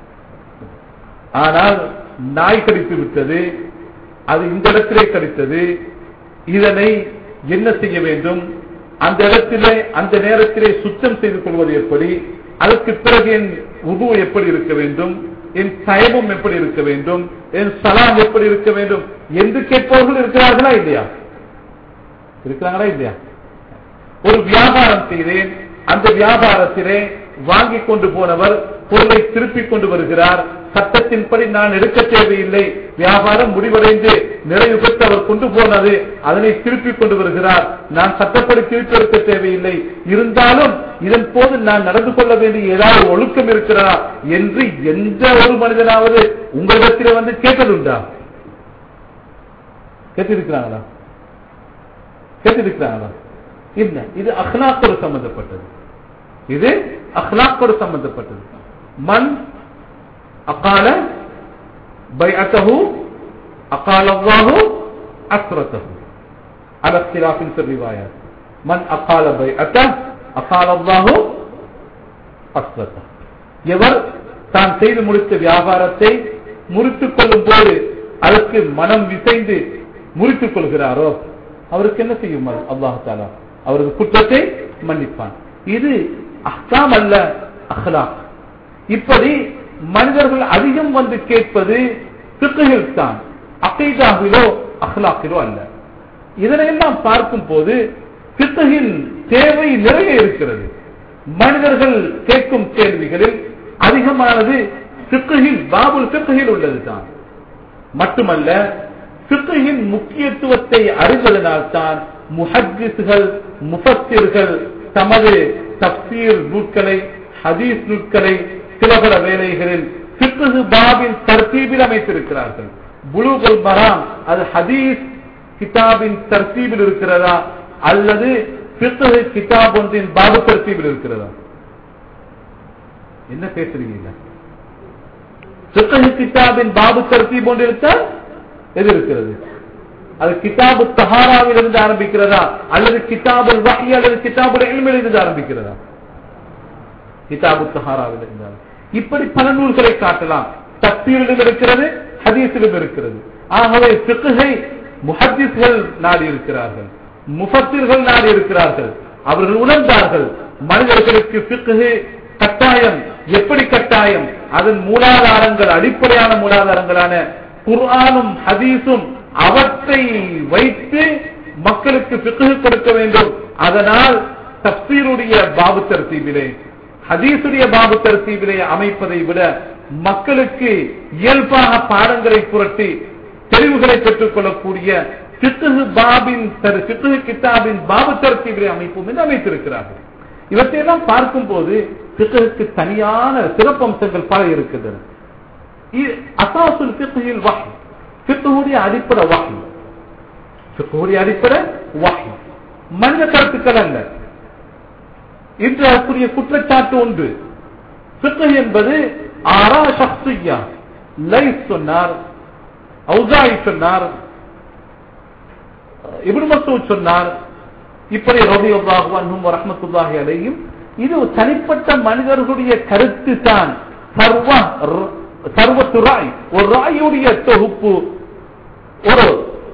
ஆனால் நாய் கடித்து விட்டது அது இந்த இடத்திலே கடித்தது இதனை என்ன செய்ய வேண்டும் அந்த இடத்திலே அந்த நேரத்திலே சுத்தம் செய்து கொள்வது எப்படி அதற்கு பிறகு என் உது எப்படி இருக்க வேண்டும் என் சயமும் எப்படி இருக்க வேண்டும் என் சலாம் எப்படி இருக்க வேண்டும் என்று கேட்பவர்கள் இருக்கிறார்களா இல்லையா இருக்கிறாங்களா இல்லையா ஒரு வியாபாரம் செய்தேன் அந்த வியாபாரத்திலே வாங்கி கொண்டு போனவர் பொருளை திருப்பிக் கொண்டு வருகிறார் சட்டத்தின்படி நான் எடுக்க தேவையில்லை வியாபாரம் முடிவடைந்து நிறைவு பெற்று அவர் கொண்டு போனது அதனை திருப்பிக் கொண்டு வருகிறார் நான் சட்டப்படி திருப்பி எடுக்க தேவையில்லை இருந்தாலும் இதன் போது நான் நடந்து கொள்ள வேண்டிய ஏதாவது ஒழுக்கம் இருக்கிறதா என்று எந்த ஒரு மனிதனாவது உங்களிடத்திலே வந்து கேட்டதுண்டா கேட்டிருக்கிறாங்களா கேட்டிருக்கிறாங்களா இல்ல இது அஹ்லாக்கோடு சம்பந்தப்பட்டது இது அஹ்லாக்கோடு சம்பந்தப்பட்டது மண் அகால பைஅத்தஹு அகால அல்லாஹு அஸ்ரத்தஹு على اختلاف في الروايات من أقال بيعته أقال الله أسرته எவர் தான் செய்து முடித்த வியாபாரத்தை முறித்துக் கொள்ளும் போது அதற்கு மனம் விசைந்து முறித்துக் கொள்கிறாரோ அவருக்கு என்ன செய்யும் அல்லாஹ் தாலா அவரது குற்றத்தை மன்னிப்பான் இது அஹ்காம் அல்ல அஹ்லாக் இப்படி மனிதர்கள் அதிகம் வந்து கேட்பது பிக்குகள் தான் அகைதாவிலோ அஹ்லாக்கிலோ அல்ல இதனையெல்லாம் பார்க்கும் போது பித்தகின் தேவை நிறைய இருக்கிறது மனிதர்கள் கேட்கும் கேள்விகளில் அதிகமானது பிக்குகில் பாபுல் பிக்குகில் உள்ளதுதான் மட்டுமல்ல பிக்குகின் முக்கியத்துவத்தை அறிவதனால்தான் முஹத்திஸ்கள் முஃபத்திர்கள் தமது தப்சீர் நூட்களை ஹதீஸ் நூட்களை சில பல வேலைகளில் பிக்குகு பாபின் தர்த்தீபில் அமைத்திருக்கிறார்கள் புலூகுல் மராம் அது ஹதீஸ் கிதாபின் தர்த்தீபில் இருக்கிறதா அல்லது பிக்குகு கிதாப் ஒன்றின் பாபு தர்த்தீபில் இருக்கிறதா என்ன பேசுறீங்க ஃபிக்ஹ் கிதாபின் பாபு தர்த்தீப் ஒன்று இருந்தால் எது இருக்கிறது அது கிதாபு தஹாராவில் இருந்து ஆரம்பிக்கிறதா அல்லது கிதாபுல் வஹி அல்லது கிதாபுல் இல்மில் இருந்து ஆரம்பிக்கிறதா கிதாபு தஹாராவில் இருந்தால் இப்படி பல நூல்களை காட்டலாம் தப்சீரிலும் இருக்கிறது ஹதீஸிலும் இருக்கிறது ஆகவே ஃபிக்ஹை முஹத்திஸ்கள் நாடி இருக்கிறார்கள் முஃபத்திர்கள் நாடி இருக்கிறார்கள் அவர்கள் உணர்ந்தார்கள் மனிதர்களுக்கு ஃபிக்ஹு கட்டாயம் எப்படி கட்டாயம் அதன் மூலாதாரங்கள் அடிப்படையான மூலாதாரங்களான குர்ஆனும் ஹதீஸும் அவற்றை வைத்து மக்களுக்கு ஃபிக்ஹு கொடுக்க வேண்டும் அதனால் தப்சீருடைய பாபு தர்த்தீபிலே ஹதீசுடைய பாபு தர்த்தீபிலே அமைப்பதை விட மக்களுக்கு இயல்பாக பாடங்களை புரட்டி தெளிவுகளை பெற்றுக் கொள்ளக்கூடிய சித்துகு பாபின் சித்துகு கித்தாபின் பாபு தர்த்தீபிலே அமைப்போம் என்று அமைத்திருக்கிறார்கள் இவற்றையெல்லாம் பார்க்கும் போது சித்துகுக்கு தனியான சிறப்பம்சங்கள் பல இருக்கின்றன அசாசுல் சித்துகில் வகை சித்துகுடைய அடிப்படை வகை சித்துகுடைய அடிப்படை வகை மனித கருத்துக்கள் அல்ல இன்று அதற்குரிய குற்றச்சாட்டு ஒன்று சித்து என்பது ஆரா சக்தியா லைஃப் சொன்னார் அவுசாய் சொன்னார் இப்னு மசூத் சொன்னார் இப்படி ரவி அல்லாஹும் ரஹமத்துல்லாஹி அலையும் இது தனிப்பட்ட மனிதர்களுடைய கருத்து தான் சர்வ சர்வத்து ராய் ஒரு ராயுடைய தொகுப்பு ஒரு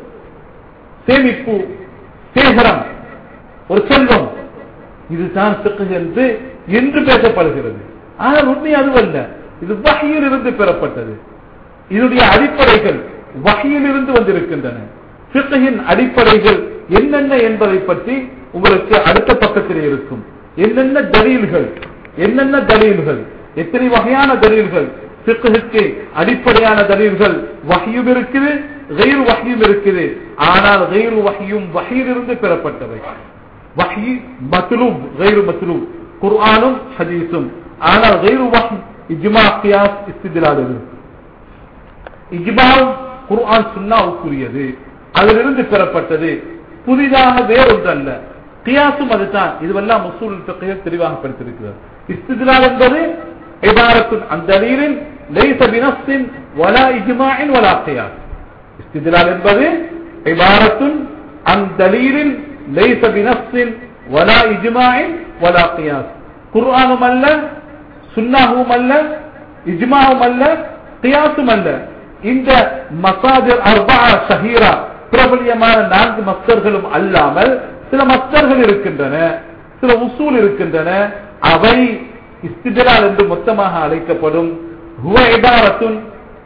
சேமிப்பு சேகரம் ஒரு செல்வம் இதுதான் சிக்கு என்று என்று பேசப்படுகிறது ஆனால் உண்மை அதுவல்ல இது வகையில் இருந்து பெறப்பட்டது இதனுடைய அடிப்படைகள் வகையில் இருந்து வந்திருக்கின்றன சிக்கையின் அடிப்படைகள் என்னென்ன என்பதை பற்றி உங்களுக்கு அடுத்த பக்கத்தில் இருக்கும் என்னென்ன தலீல்கள் என்னென்ன தலீல்கள் எத்தனை வகையான தலீல்கள் சிக்குக்கு அடிப்படையான தலீல்கள் வகையும் இருக்குது கயிறு வகையும் இருக்குது ஆனால் கயிறு வகையும் வகையிலிருந்து பெறப்பட்டவை வஹி மத்லூப் கயிறு மத்லூப் குர்ஆனும் ஹதீஸும் ஆனால் கயிறு வஹி இஜ்மா கியாஸ் இஸ்திதலால் இஜ்மாவும் குர்ஆன் சுன்னாவுக்குரியது அதிலிருந்து பெறப்பட்டது புதிதாக வேறொன்றல்ல கியாசும் அதுதான் இதுவெல்லாம் முசூல் ஃபிக்ஹில் தெளிவாக படித்திருக்கிறது இஸ்திதலால் என்பது இபாரத்துன் அந்த தலீலின் லைஸ பினஃஸின் வலா இஜ்மாஇன் வலா கியாஸ் இஸ்திதலால் என்பது இபாரத்துன் அந்த தலீலின் ليس بنفس ولا اجماع ولا قياس قرآن அல்ல சுன்னாவும் அல்ல இஜ்மாவும் அல்ல கியாசும் அல்ல இந்த மசாதிர் அர்பா ஷஹீரா பிரபலியமான நான்கு மஸ்தர்களும் அல்லாமல் சில மஸ்தர்கள் இருக்கின்றன சில உசூல் இருக்கின்றன அவை இஸ்திதலால் என்று மொத்தமாக அழைக்கப்படும் ஹுவ இபாரத்துன்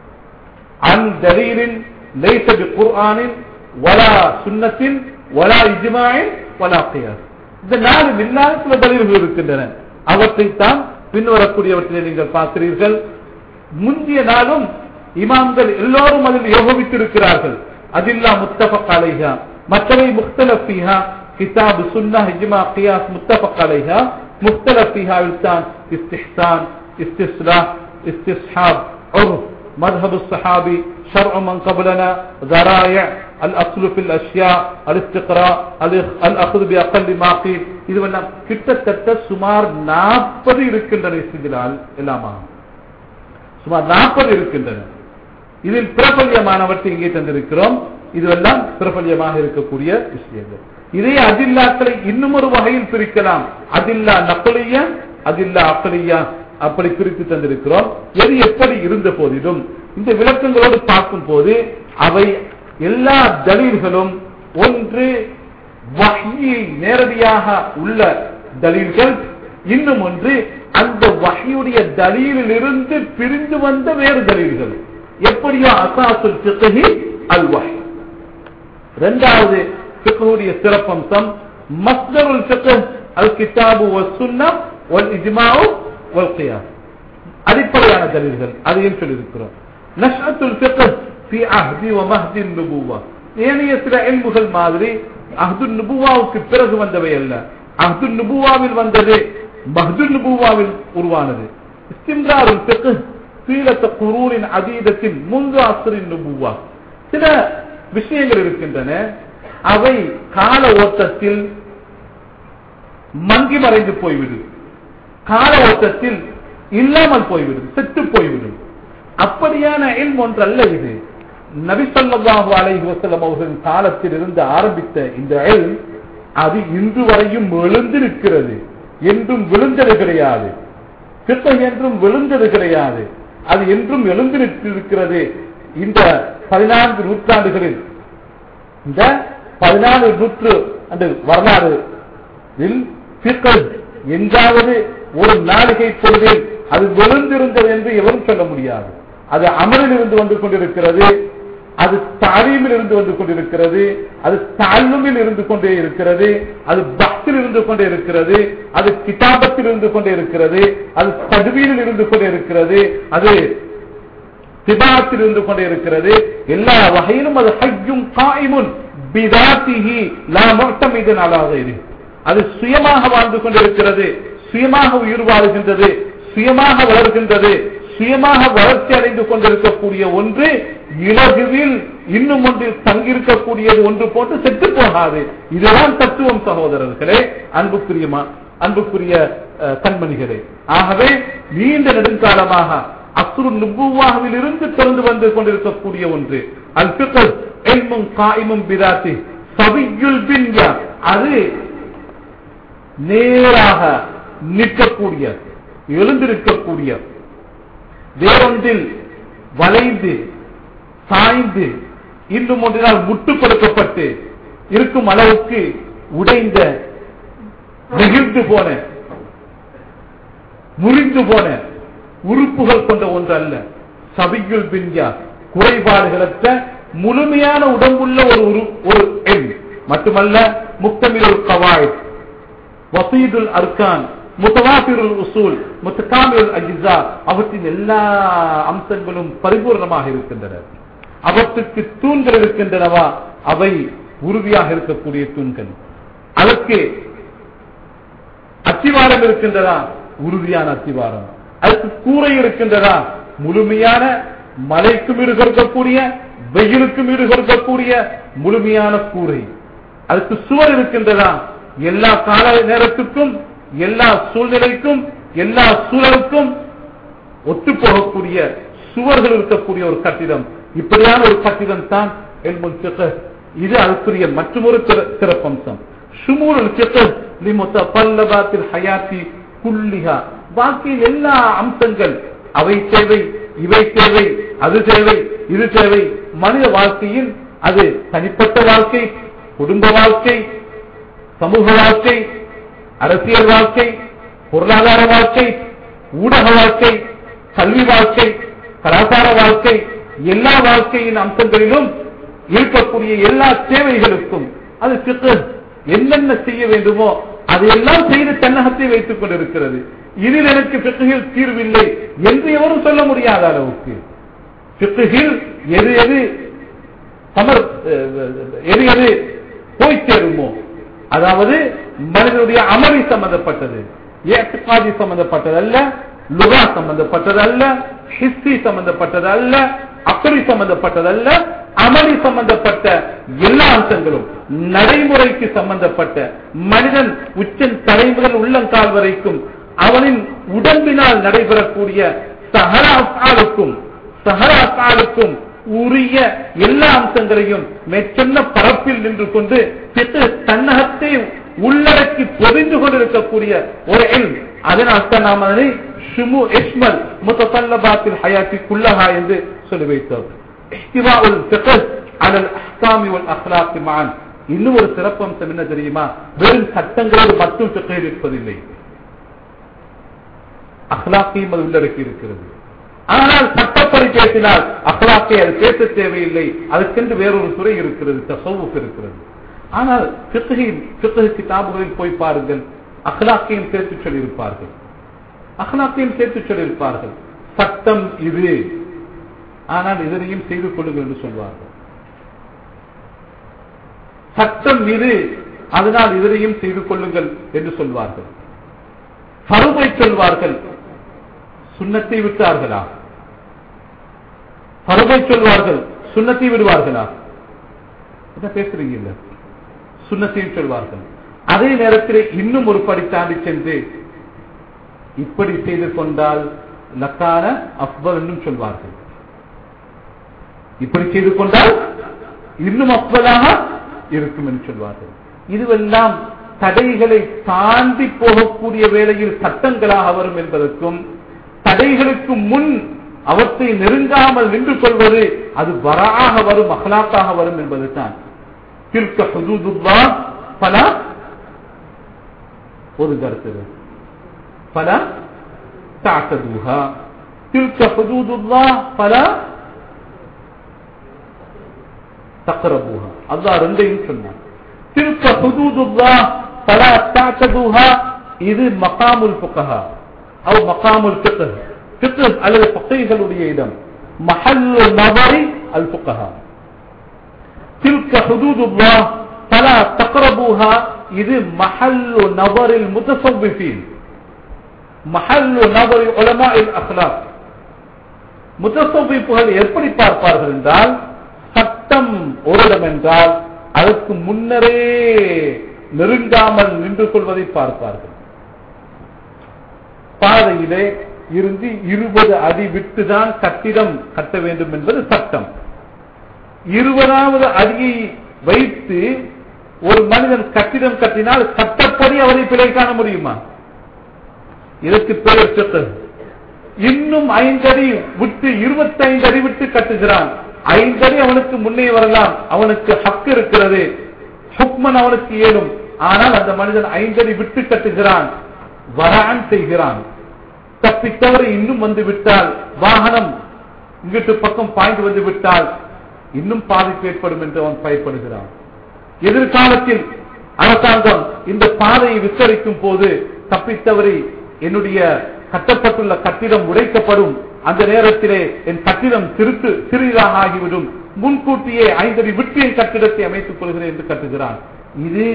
அன் தலீலின் லைஸ பிகுர்ஆனின் வலா சுன்னத்தின் வலா இஜ்மாயின் வலா கியாஸ் இந்த நாலு இல்லாத சில தலில்கள் இருக்கின்றன அவற்றைத்தான் பின்வரக்கூடியவற்றை நீங்கள் பார்க்கிறீர்கள் முந்திய நாளும் இமாம்கள் எல்லோரும் அதில் யோகவித்திருக்கிறார்கள் அதில்லா முத்தபக் அலைஹா மற்றவை முக்தலஃபிஹா கிதாப் சுன்னா இஜ்மா கியாஸ் முத்தபக் அலைஹா முக்தலஃபிஹாவில் தான் இஸ்திஹ்சான் இஸ்திஸ்லா இஸ்திஸ்ஹாப் உர்ஃப் مذهب الصحابي شرع من قبلنا ذرائع الأصل في الأشياء الاستقراء الأخذ بأقل ما قيل இதுவெல்லாம் கிட்டத்தட்ட சுமார் நாற்பது இருக்கின்றன இஸ்திலால் எல்லாமா சுமார் நாற்பது இருக்கின்றன இதில் பிரபல்யமானவற்றை இங்கே தந்திருக்கிறோம் இதுவெல்லாம் பிரபல்யமாக இருக்கக்கூடிய விஷயங்கள் இதே அதில்லாக்களை இன்னும் ஒரு வகையில் பிரிக்கலாம் அதில்லா நக்கலியா அதில்லா அக்கலியா அப்படி பிரித்து தந்திருக்கிறோம் எது எப்படி இருந்த போதிலும் இந்த விளக்கங்களோடு பார்க்கும் போது அவை எல்லா தலீல்களும் ஒன்று வகையை நேரடியாக உள்ள தலீல்கள் இன்னும் ஒன்று அந்த வகையுடைய தலீலில் இருந்து பிரிந்து வந்த வேறு தலீல்கள் எப்படியோ அசாசுல் சித்தகி அல் வகை இரண்டாவது சிக்கனுடைய சிறப்பம்சம் மஸ்தருல் சிக்க அல் கிதாபு சுன்னா ஒல் இஜ்மாவு அடிப்படையான தலில்கள் அதையும் சொல்லியிருக்கிறோம் நஷ்அத்துல் ஃபிக்ஹ் ஃபி அஹ்தி வ மஹ்தி நுபுவா ஏனைய சில இல்முகள் மாதிரி அஹ்து நுபுவாவுக்கு பிறகு வந்தவை அல்ல அஹ்து நுபுவாவில் வந்தது மஹ்து நுபுவாவில் உருவானது இஸ்திம்ராருல் ஃபிக்ஹ் சீலத்த குரூரின் அதீதத்தின் முன்பு அசரின் நுபுவா சில விஷயங்கள் இருக்கின்றன அவை கால ஓட்டத்தில் மங்கி மறைந்து போய்விடுது கால ஓட்டத்தில் இல்லாமல் போய்விடும் செத்து போய்விடும் அப்படியான இல்ம் ஒன்றல்ல இது நபி ஸல்லல்லாஹு அலைஹி வஸல்லம் அவர்களின் காலத்தில் இருந்து ஆரம்பித்த இந்த இல்ம் அது இன்று வரையும் எழுந்திருக்கிறது என்றும் விழுந்தது கிடையாது சித்தம் என்றும் விழுந்தது கிடையாது அது என்றும் எழுந்திருக்கிறது இந்த பதினான்கு நூற்றாண்டுகளில் இந்த பதினாலு நூற்று அந்த வரலாறு எங்காவது ஒரு நாளிகை பொழுதில் அது விழுந்திருந்தது என்று எவரும் சொல்ல முடியாது அது அமலில் இருந்து வந்து கொண்டிருக்கிறது அது தாரீமில் இருந்து வந்து கொண்டிருக்கிறது அது தாழ்வுமில் இருந்து கொண்டே இருக்கிறது அது பக்தில் இருந்து கொண்டே இருக்கிறது அது கிதாபத்தில் இருந்து கொண்டே இருக்கிறது அது தடுவீரில் இருந்து கொண்டே இருக்கிறது அது சிபாத்தில் இருந்து கொண்டே இருக்கிறது எல்லா வகையிலும் அது ஹஜ்ஜும் காயிமுன் பிதாத்திஹி லா முஅ்தமிதன் அலா கைரி அது சுயமாக வாழ்ந்து கொண்டிருக்கிறது சுயமாக உயிர் வாழுகின்றது சுயமாக வளர்கின்றது சுயமாக வளர்ச்சி அடைந்து கொண்டிருக்கக்கூடிய ஒன்று இலகுவில் இன்னும் ஒன்றில் தங்கியிருக்கக்கூடியது ஒன்று போன்று செத்து போகாது இதுதான் தத்துவம் சகோதரர்களே அன்புக்குரியமா அன்புக்குரிய அஹ், கண்மணிகளே ஆகவே நீண்ட நெடுங்காலமாக அசுரு நுபுவாவில் இருந்து திறந்து வந்து கொண்டிருக்கக்கூடிய ஒன்று அல் பிகர் எல்மும் காயிமும் பிராத்தி சபியுல் பின்யா அது நேராக நிற்கக்கூடிய எழுந்திருக்கக்கூடிய வேறொன்றில் வளைந்து சாய்ந்து இன்னும் ஒன்றினால் முட்டுப்படுத்தப்பட்டு இருக்கும் அளவுக்கு உடைந்த நெகிழ்ந்து போன முறிந்து போன உறுப்புகள் கொண்ட ஒன்று அல்ல சபியுல் பின்யா குறைபாடுகளற்ற முழுமையான உடம்புள்ள ஒரு உரு- ஒரு எண் மட்டுமல்ல முக்தமிழ் கவாய் வசீதுல் அர்கான் முத்தவாபிருல் உசூல் முத்தகாமிருல் அஜிசா அவற்றின் எல்லா அம்சங்களும் பரிபூர்ணமாக இருக்கின்றன அவற்றுக்கு தூண்கள் இருக்கின்றனவா அவை உறுதியாக இருக்கக்கூடிய தூண்கள் அதற்கு அத்திவாரம் இருக்கின்றதா உறுதியான அத்திவாரம் அதுக்கு கூரை இருக்கின்றதா முழுமையான மலைக்கும் ஈடு கொடுக்கக்கூடிய வெயிலுக்கும் ஈடு கொடுக்கக்கூடிய முழுமையான கூரை அதுக்கு சுவர் இருக்கின்றதா எல்லா கால நேரத்துக்கும் எல்லா சூழ்நிலைக்கும் எல்லா சூழலுக்கும் ஒத்து போகக்கூடிய சுவர்கள் இருக்கக்கூடிய ஒரு கட்டிடம் இப்படியான ஒரு கட்டிடம் தான் எல்முல் ஃபிக்ஹ். இது அதுக்குரிய மற்றொரு சிற- சிறப்பம்சம் ஷுமூல் ஃபிக்ஹ் லிமுத்தபல்லபாத்தில் ஹயாத்தி குல்லிஹா வாழ்க்கையில் எல்லா அம்சங்கள் அவை தேவை இவை தேவை அது தேவை இது தேவை மனித வாழ்க்கையில் அது தனிப்பட்ட வாழ்க்கை குடும்ப வாழ்க்கை சமூக வாழ்க்கை அரசியல் வாழ்க்கை பொருளாதார வாழ்க்கை ஊடக வாழ்க்கை கல்வி வாழ்க்கை கலாச்சார வாழ்க்கை எல்லா வாழ்க்கையின் அம்சங்களிலும் இருக்கக்கூடிய எல்லா தேவைகளுக்கும் அது ஃபிக்ஹ் என்னென்ன செய்ய வேண்டுமோ அதையெல்லாம் செய்து தன்னகத்தை வைத்துக் கொண்டிருக்கிறது இதில் எனக்கு ஃபிக்ஹில் தீர்வில்லை என்று எவரும் சொல்ல முடியாத அளவுக்கு ஃபிக்ஹில் எது எது சமர் எது எது போய் சேருமோ அதாவது மனிதனுடைய அமளி சம்பந்தப்பட்டது ஏற்காதி சம்பந்தப்பட்டது அல்ல லுகா சம்பந்தப்பட்டது அல்ல ஹிஸ்டி சம்பந்தப்பட்டது அல்ல அப்படி சம்பந்தப்பட்டது அல்ல அமளி சம்பந்தப்பட்ட எல்லா அம்சங்களும் நடைமுறைக்கு சம்பந்தப்பட்ட மனிதன் உச்சன் தலை முதல் உள்ளங்கால் வரைக்கும் அவனின் உடம்பினால் நடைபெறக்கூடிய சகல அசாலுக்கும் சகல அசாலுக்கும் உரிய எல்லா அம்சங்களையும் மேற்சொன்ன பரப்பில் நின்று கொண்டு பித்து தன்னகத்தை உள்ளடக்கி பொதிந்து கொண்டிருக்கக்கூடிய ஒரு எண் அதனால் நாம் அதனை ஷுமு இஸ்மல் முத்தல்லபாத்தில் ஹயாத்தி குல்லஹா என்று சொல்லி வைத்தோம் இஹ்திவாஉல் ஃபிக்ஹ் அலல் அஹ்காமி வல் அக்லாக் மஅன் இன்னும் ஒரு சிறப்பம்சம் என்ன தெரியுமா வெறும் சட்டங்களோடு மட்டும் ஃபிக்ஹில் இருப்பதில்லை அஹ்லாக்கையும் அது உள்ளடக்கி இருக்கிறது ஆனால் சட்டப்படி பேசினால் அஹ்லாக்கை அது பேச தேவையில்லை அதுக்கென்று வேறொரு துறை இருக்கிறது தசவுக்கு இருக்கிறது ஆனால் பித்தகையின் பித்தகை கிதாபுகளில் போய் பாருங்கள் அஹ்லாக்கையும் சேர்த்து சொல்லியிருப்பார்கள் அஹ்லாக்கையும் சேர்த்து சொல்லியிருப்பார்கள் சட்டம் இது ஆனால் இதனையும் செய்து கொள்ளுங்கள் என்று சொல்வார்கள் சட்டம் இது அதனால் இதனையும் செய்து கொள்ளுங்கள் என்று சொல்வார்கள் பருவை சொல்வார்கள் சுண்ணத்தை விட்டார்களா பருவை சொல்வார்கள் சுண்ணத்தை விடுவார்களா என்ன பேசுறீங்க இல்ல சுண்ணத்தையும் சொல்வார்கள் அதே நேரத்தில் இன்னும் ஒரு படி தாண்டி சென்று இப்படி செய்து கொண்டால் லக்கான அஃபல் என்றும் சொல்வார்கள் இப்படி செய்து கொண்டால் இன்னும் அஃபலாக இருக்கும் என்று சொல்வார்கள் இதுவெல்லாம் தடைகளை தாண்டி போகக்கூடிய வேளையில் சட்டங்களாக வரும் என்பதற்கும் தடைகளுக்கு முன் அவற்றை நெருங்காமல் நின்று கொள்வது அது வராக வரும் அகலாக்காக வரும் என்பதுதான் திருக்க ஹுதூதுல்லா பல ஒரு கருத்து பல தாக்கதூஹா திருக்க ஹுதூதுல்லா பல தக்கரபூஹா அல்லாஹ் ரெண்டையும் சொன்னான் திருக்க ஹுதூதுல்லா பல தாக்கதூஹா இது மகாமுல் புகஹா அவ் மகாமுல் ஃபிக்ஹ் ஃபிக்ஹ் அல்லது ஃபகீஹ்களுடைய இடம் மஹல்லு நபரி அல் ஃபுகஹா تلك حدود الله فلا تقربوها இது محل نظر المتصوفين محل نظر علماء الاخلاق முத்தசோபிப்புகள் எப்படி பார்ப்பார்கள் என்றால் சட்டம் ஓரிடம் என்றால் அதற்கு முன்னரே நெருங்காமல் நின்று கொள்வதை பார்ப்பார்கள் பாதையிலே இருந்து இருபது அடி விட்டுதான் கட்டிடம் கட்ட வேண்டும் என்பது சட்டம் இருபதாவது அடியை வைத்து ஒரு மனிதன் கட்டிடம் கட்டினால் சட்டப்படி அவரை பிழை காண முடியுமா இதற்கு பெயர் சொத்து இன்னும் ஐந்தடி விட்டு இருபத்தைந்து அடி விட்டு கட்டுகிறான் ஐந்தடி அவனுக்கு முன்னே வரலாம் அவனுக்கு ஹக்கு இருக்கிறது ஹுக்மன் அவனுக்கு ஏழும் ஆனால் அந்த மனிதன் ஐந்தடி விட்டு கட்டுகிறான் வரான் செய்கிறான் தப்பித்தவரை இன்னும் வந்து விட்டால் வாகனம் இங்கிட்டு பக்கம் பாய்ந்து வந்து விட்டால் இன்னும் பாதிப்பு ஏற்படும் என்று அவன் பயப்படுகிறான் எதிர்காலத்தில் அரசாங்கம் இந்த பாதையை விஸ்தரிக்கும் போது தப்பித்தவரை என்னுடைய கட்டப்பட்டுள்ள கட்டிடம் உடைக்கப்படும் அந்த நேரத்திலே என் கட்டிடம் சிறுத்து சிறிதாக ஆகிவிடும் முன்கூட்டியே ஐந்தடி விட்டு என் கட்டிடத்தை அமைத்துக் கொள்கிறேன் என்று கட்டுகிறான் இது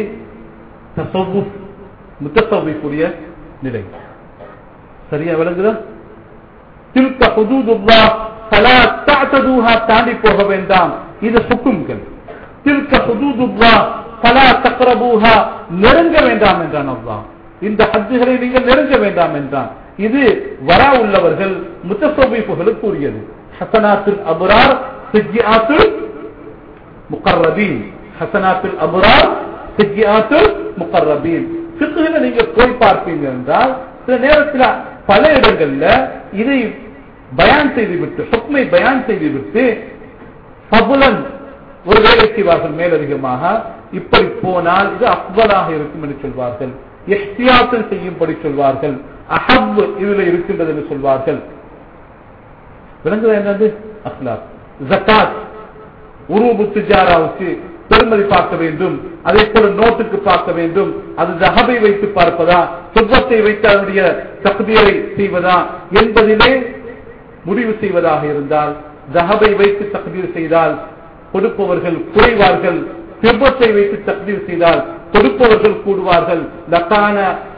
முத்தசவுடைய நிலை சரியா விளங்குதா திருக்க ஹுதூதுல்லா ஃபலா தஅதூஹா தாண்டி போக வேண்டாம் இது ஹுக்கும்கள் திருக்க ஹுதூதுல்லா ஃபலா தக்ரபூஹா நெருங்க வேண்டாம் என்றான் அல்லாஹ் இந்த ஹஜ்ஜுகளை நீங்கள் நெருங்க வேண்டாம் என்றான் இது வரா உள்ளவர்கள் முத்தசோபிப்புகளுக்கு உரியது ஹசனாத்துல் அபுரார் சிஜியாத்துல் முகர்ரபீன் ஹசனாத்துல் அபுரார் சிஜியாத்துல் முகர்ரபீன் சித்துகளை நீங்க போய் பார்ப்பீங்க என்றால் சில நேரத்தில் பல இடங்கள்ல இதை பயான் செய்துவிட்டு சொப்மை பயான் செய்துவிட்டு பபுலன் ஒரு வேலை செய்வார்கள் மேலதிகமாக இப்படி போனால் இது அக்பலாக இருக்கும் என்று சொல்வார்கள் எஹ்தியாத்தல் செய்யும்படி சொல்வார்கள் அஹப் இதுல இருக்கின்றது என்று சொல்வார்கள் விளங்குது என்னது அஹ்லாக் ஜக்காத் உருவு திஜாராவுக்கு பெருமதி பார்க்க வேண்டும் அதே போல நோட்டுக்கு பார்க்க வேண்டும் அது ஜஹபை வைத்து பார்ப்பதா சொர்க்கத்தை வைத்து அதனுடைய தகுதியை செய்வதா என்பதிலே முடிவு செய்வதாக இருந்தால் ஜஹபை வைத்து தகுதீர் செய்தால் கொடுப்பவர்கள் குறைவார்கள் செவ்வத்தை வைத்து தகுதீர் செய்தால் கொடுப்பவர்கள் கூடுவார்கள் லக்கான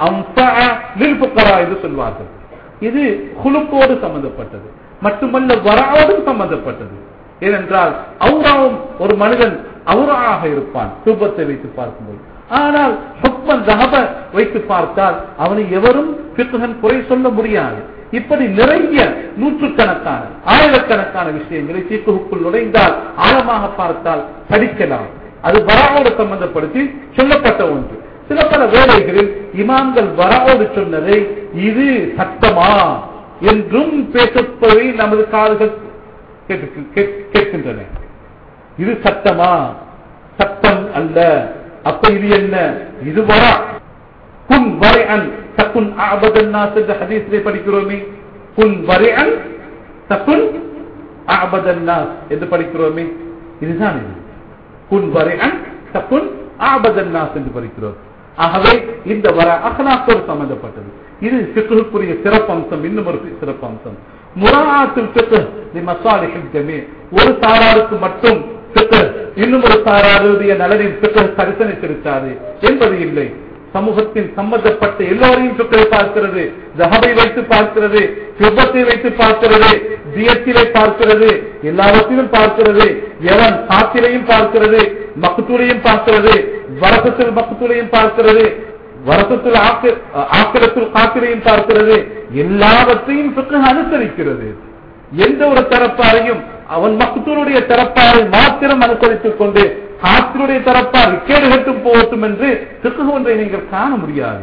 என்று சொல்வார்கள் இது குழுப்போடு சம்பந்தப்பட்டது மட்டுமல்ல வராவோடும் சம்பந்தப்பட்டது ஏனென்றால் அவுராவும் ஒரு மனிதன் அவுராக இருப்பான் தூபத்தை வைத்து பார்க்கும்போது ஆனால் ஹுக்மன் தகப வைத்து பார்த்தால் அவனை எவரும் பித்துகன் குறை சொல்ல முடியாது இப்படி நிறைய நூற்றுக்கணக்கான ஆயிரக்கணக்கான விஷயங்களை சீக்குக்குள் நுழைந்தால் ஆழமாக பார்த்தால் படிக்கலாம் அது வராவோடு சம்பந்தப்படுத்தி சொல்லப்பட்ட ஒன்று சில பல வேலைகளில் இமாம்கள் வராவோடு சொன்னதை இது சட்டமா என்றும் பேசப்பதை நமது காதுகள் கேட்கின்றன இது சட்டமா சட்டம் அல்ல அப்ப இது என்ன இது வரா குன் வரையன் தக்குன் ஆபதன்னா என்ற ஹதீஸிலே படிக்கிறோமே குன் வரையன் தக்குன் ஆபதன்னா என்று படிக்கிறோமே இதுதான் இது குன் வரையன் தக்குன் ஆபதன்னா என்று படிக்கிறோம் ஆகவே இந்த வர அகலாக்கோடு சம்பந்தப்பட்டது இது சிக்குக்குரிய சிறப்பம்சம் இன்னும் ஒரு சிறப்பம்சம் முராத்தில் சிக்கு மசாலிகள் ஜமே ஒரு சாராருக்கு மட்டும் சிக்கு இன்னும் ஒரு சாராருடைய நலனின் சிக்கு கரிசனித்திருக்காது என்பது இல்லை சமூகத்தின் சம்பந்தப்பட்ட எல்லோரையும் சுற்றை பார்க்கிறது ஜஹபை வைத்து பார்க்கிறது விபத்தை வைத்து பார்க்கிறது தியத்திலே பார்க்கிறது எல்லாவற்றிலும் பார்க்கிறது எவன் காத்திலையும் பார்க்கிறது மக்குத்தூளையும் பார்க்கிறது வரகத்தில் மக்குத்தூளையும் பார்க்கிறது வரசத்தில் ஆக்கிரத்தில் காக்கிரையும் பார்க்கிறது எல்லாவற்றையும் பிறகு அனுசரிக்கிறது எந்த ஒரு தரப்பாரையும் அவன் மக்தூருடைய தரப்பாரை மாத்திரம் அனுசரித்துக் கொண்டு காத்தினுடைய தரப்பார் கேடு கட்டும் போகட்டும் என்று பிறகு ஒன்றை நீங்கள் காண முடியாது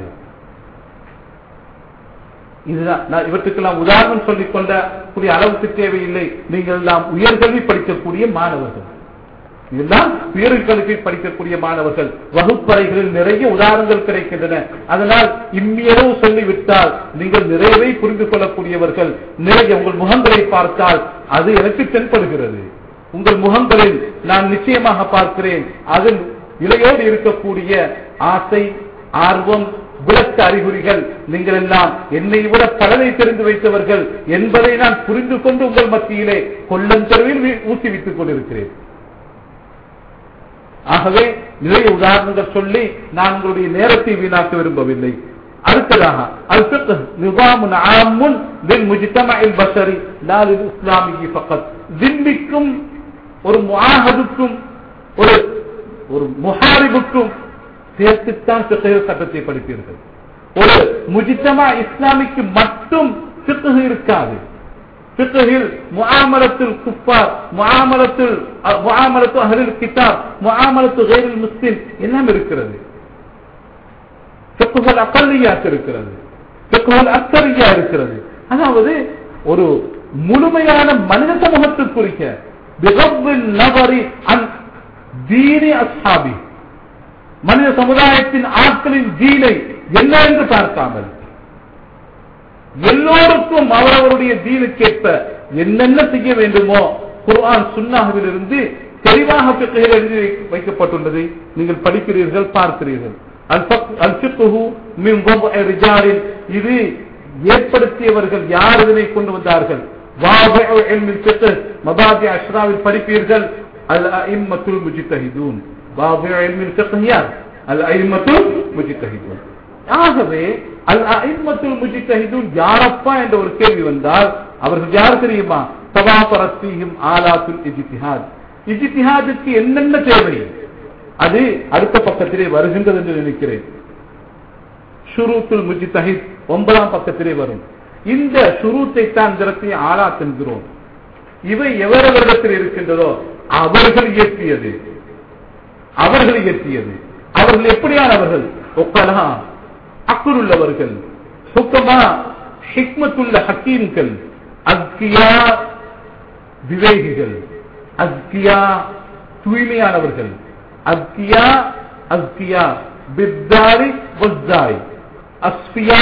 இதுதான் நான் இவற்றுக்கெல்லாம் உதாரணம் சொல்லிக் கொண்ட கூடிய அளவுக்கு தேவையில்லை நீங்கள் எல்லாம் உயர்கல்வி படிக்கக்கூடிய மாணவர்கள் இதெல்லாம் உயர்கல்வி படிக்கக்கூடிய மாணவர்கள் வகுப்பறைகளில் நிறைய உதாரணங்கள் கிடைக்கின்றன அதனால் இம்மியளவு சொல்லிவிட்டால் நீங்கள் நிறையவே புரிந்து கொள்ளக்கூடியவர்கள் நிறைய உங்கள் முகங்களை பார்த்தால் அது எனக்கு தென்படுகிறது உங்கள் முகங்களில் நான் நிச்சயமாக பார்க்கிறேன் அதில் இலையோடு இருக்கக்கூடிய ஆசை ஆர்வம் விளக்க அறிகுறிகள் நீங்கள் எல்லாம் என்னை விட பலனை தெரிந்து வைத்தவர்கள் என்பதை நான் புரிந்து கொண்டு உங்கள் மத்தியிலே கொல்லந்தருவில் ஊசி வைத்துக் கொண்டிருக்கிறேன் ஆகவே நிறைய உதாரணங்கள் சொல்லி நான் உங்களுடைய நேரத்தை வீணாக்க விரும்பவில்லை அடுத்ததாக الفقه نظام عام للمجتمع البشري لا للاسلامي فقط ذمக்கும் ஒரு முஆஹதுக்கும் ஒரு ஒரு முஹாரிபுக்கும் சேர்த்துத்தான் பிqh சட்டத்தை படிப்பீர்கள் ஒரு முஜித்தமா இஸ்லாமிக்கு மட்டும் பிqh இருக்காது பிqஹில் முஆமலத்துல் குஃபார் முஆமலத்துல் முஆமலத்து அஹ்லில் கிதாப் முஆமலத்து கைரில் முஸ்லிம் எல்லாம் இருக்கிறது பிqஹுல் அகல்லியாத் இருக்கிறது பிqஹுல் அக்ஸரியா இருக்கிறது அதாவது ஒரு முழுமையான மனித சமூகத்துக்குரிய பிகவ்வில் நபரி அன் தீனி அஸ்ஹாபி மனித சமுதாயத்தின் ஆட்களின் தீனை என்ன என்று பார்க்காமல் எல்லோருக்கும் அவரவருடைய தீனுக்கேற்ப என்னென்ன செய்ய வேண்டுமோ குர்ஆன் சுன்னாவில் இருந்து தெளிவாக பிqஹில் எழுதி வைக்கப்பட்டுள்ளதை நீங்கள் படிக்கிறீர்கள் பார்க்கிறீர்கள் அல்பிக்குஹு மின் வضع رجال இது ஏற்படுத்தியவர்கள் யார் இதனை கொண்டு வந்தார்கள் واضع علم الفقه مبادئ اشراف படிப்பீர்கள் الائمه المجتهدون واضع علم الفقه யார் الائمه المجتهدون ஆகவே அல் அஇம்மத்துல் முஜ்தஹிதுன் யாரப்பா என்ற ஒரு கேள்வி வந்தால் அவர்கள் யார் தெரியுமா தவாபரத் ஃபீஹிம் ஆலாத்துல் இஜ்திஹாத் இஜ்திஹாதுக்கு என்னென்ன தேவை அது அடுத்த பக்கத்திலே வருகின்றது என்று நினைக்கிறேன் ஷுரூத்துல் முஜ்தஹித் ஒன்பதாம் பக்கத்திலே வரும் இந்த ஷுரூத்தை தான் திறத்தி ஆலாத் என்கிறோம் இவை எவரவரிடத்தில் இருக்கின்றதோ அவர்கள் இயற்றியது அவர்கள் இயற்றியது அவர்கள் எப்படியானவர்கள் ஒக்கலா அக்குள் உள்ளவர்கள் சுத்தமா ஹிக்மத்துள்ள ஹக்கீம்கள் அக்கியா விவேகிகள் அக்கியா தூய்மையானவர்கள் அக்கியா அக்கியா பித்தாரி வஸ்தாய் அஸ்பியா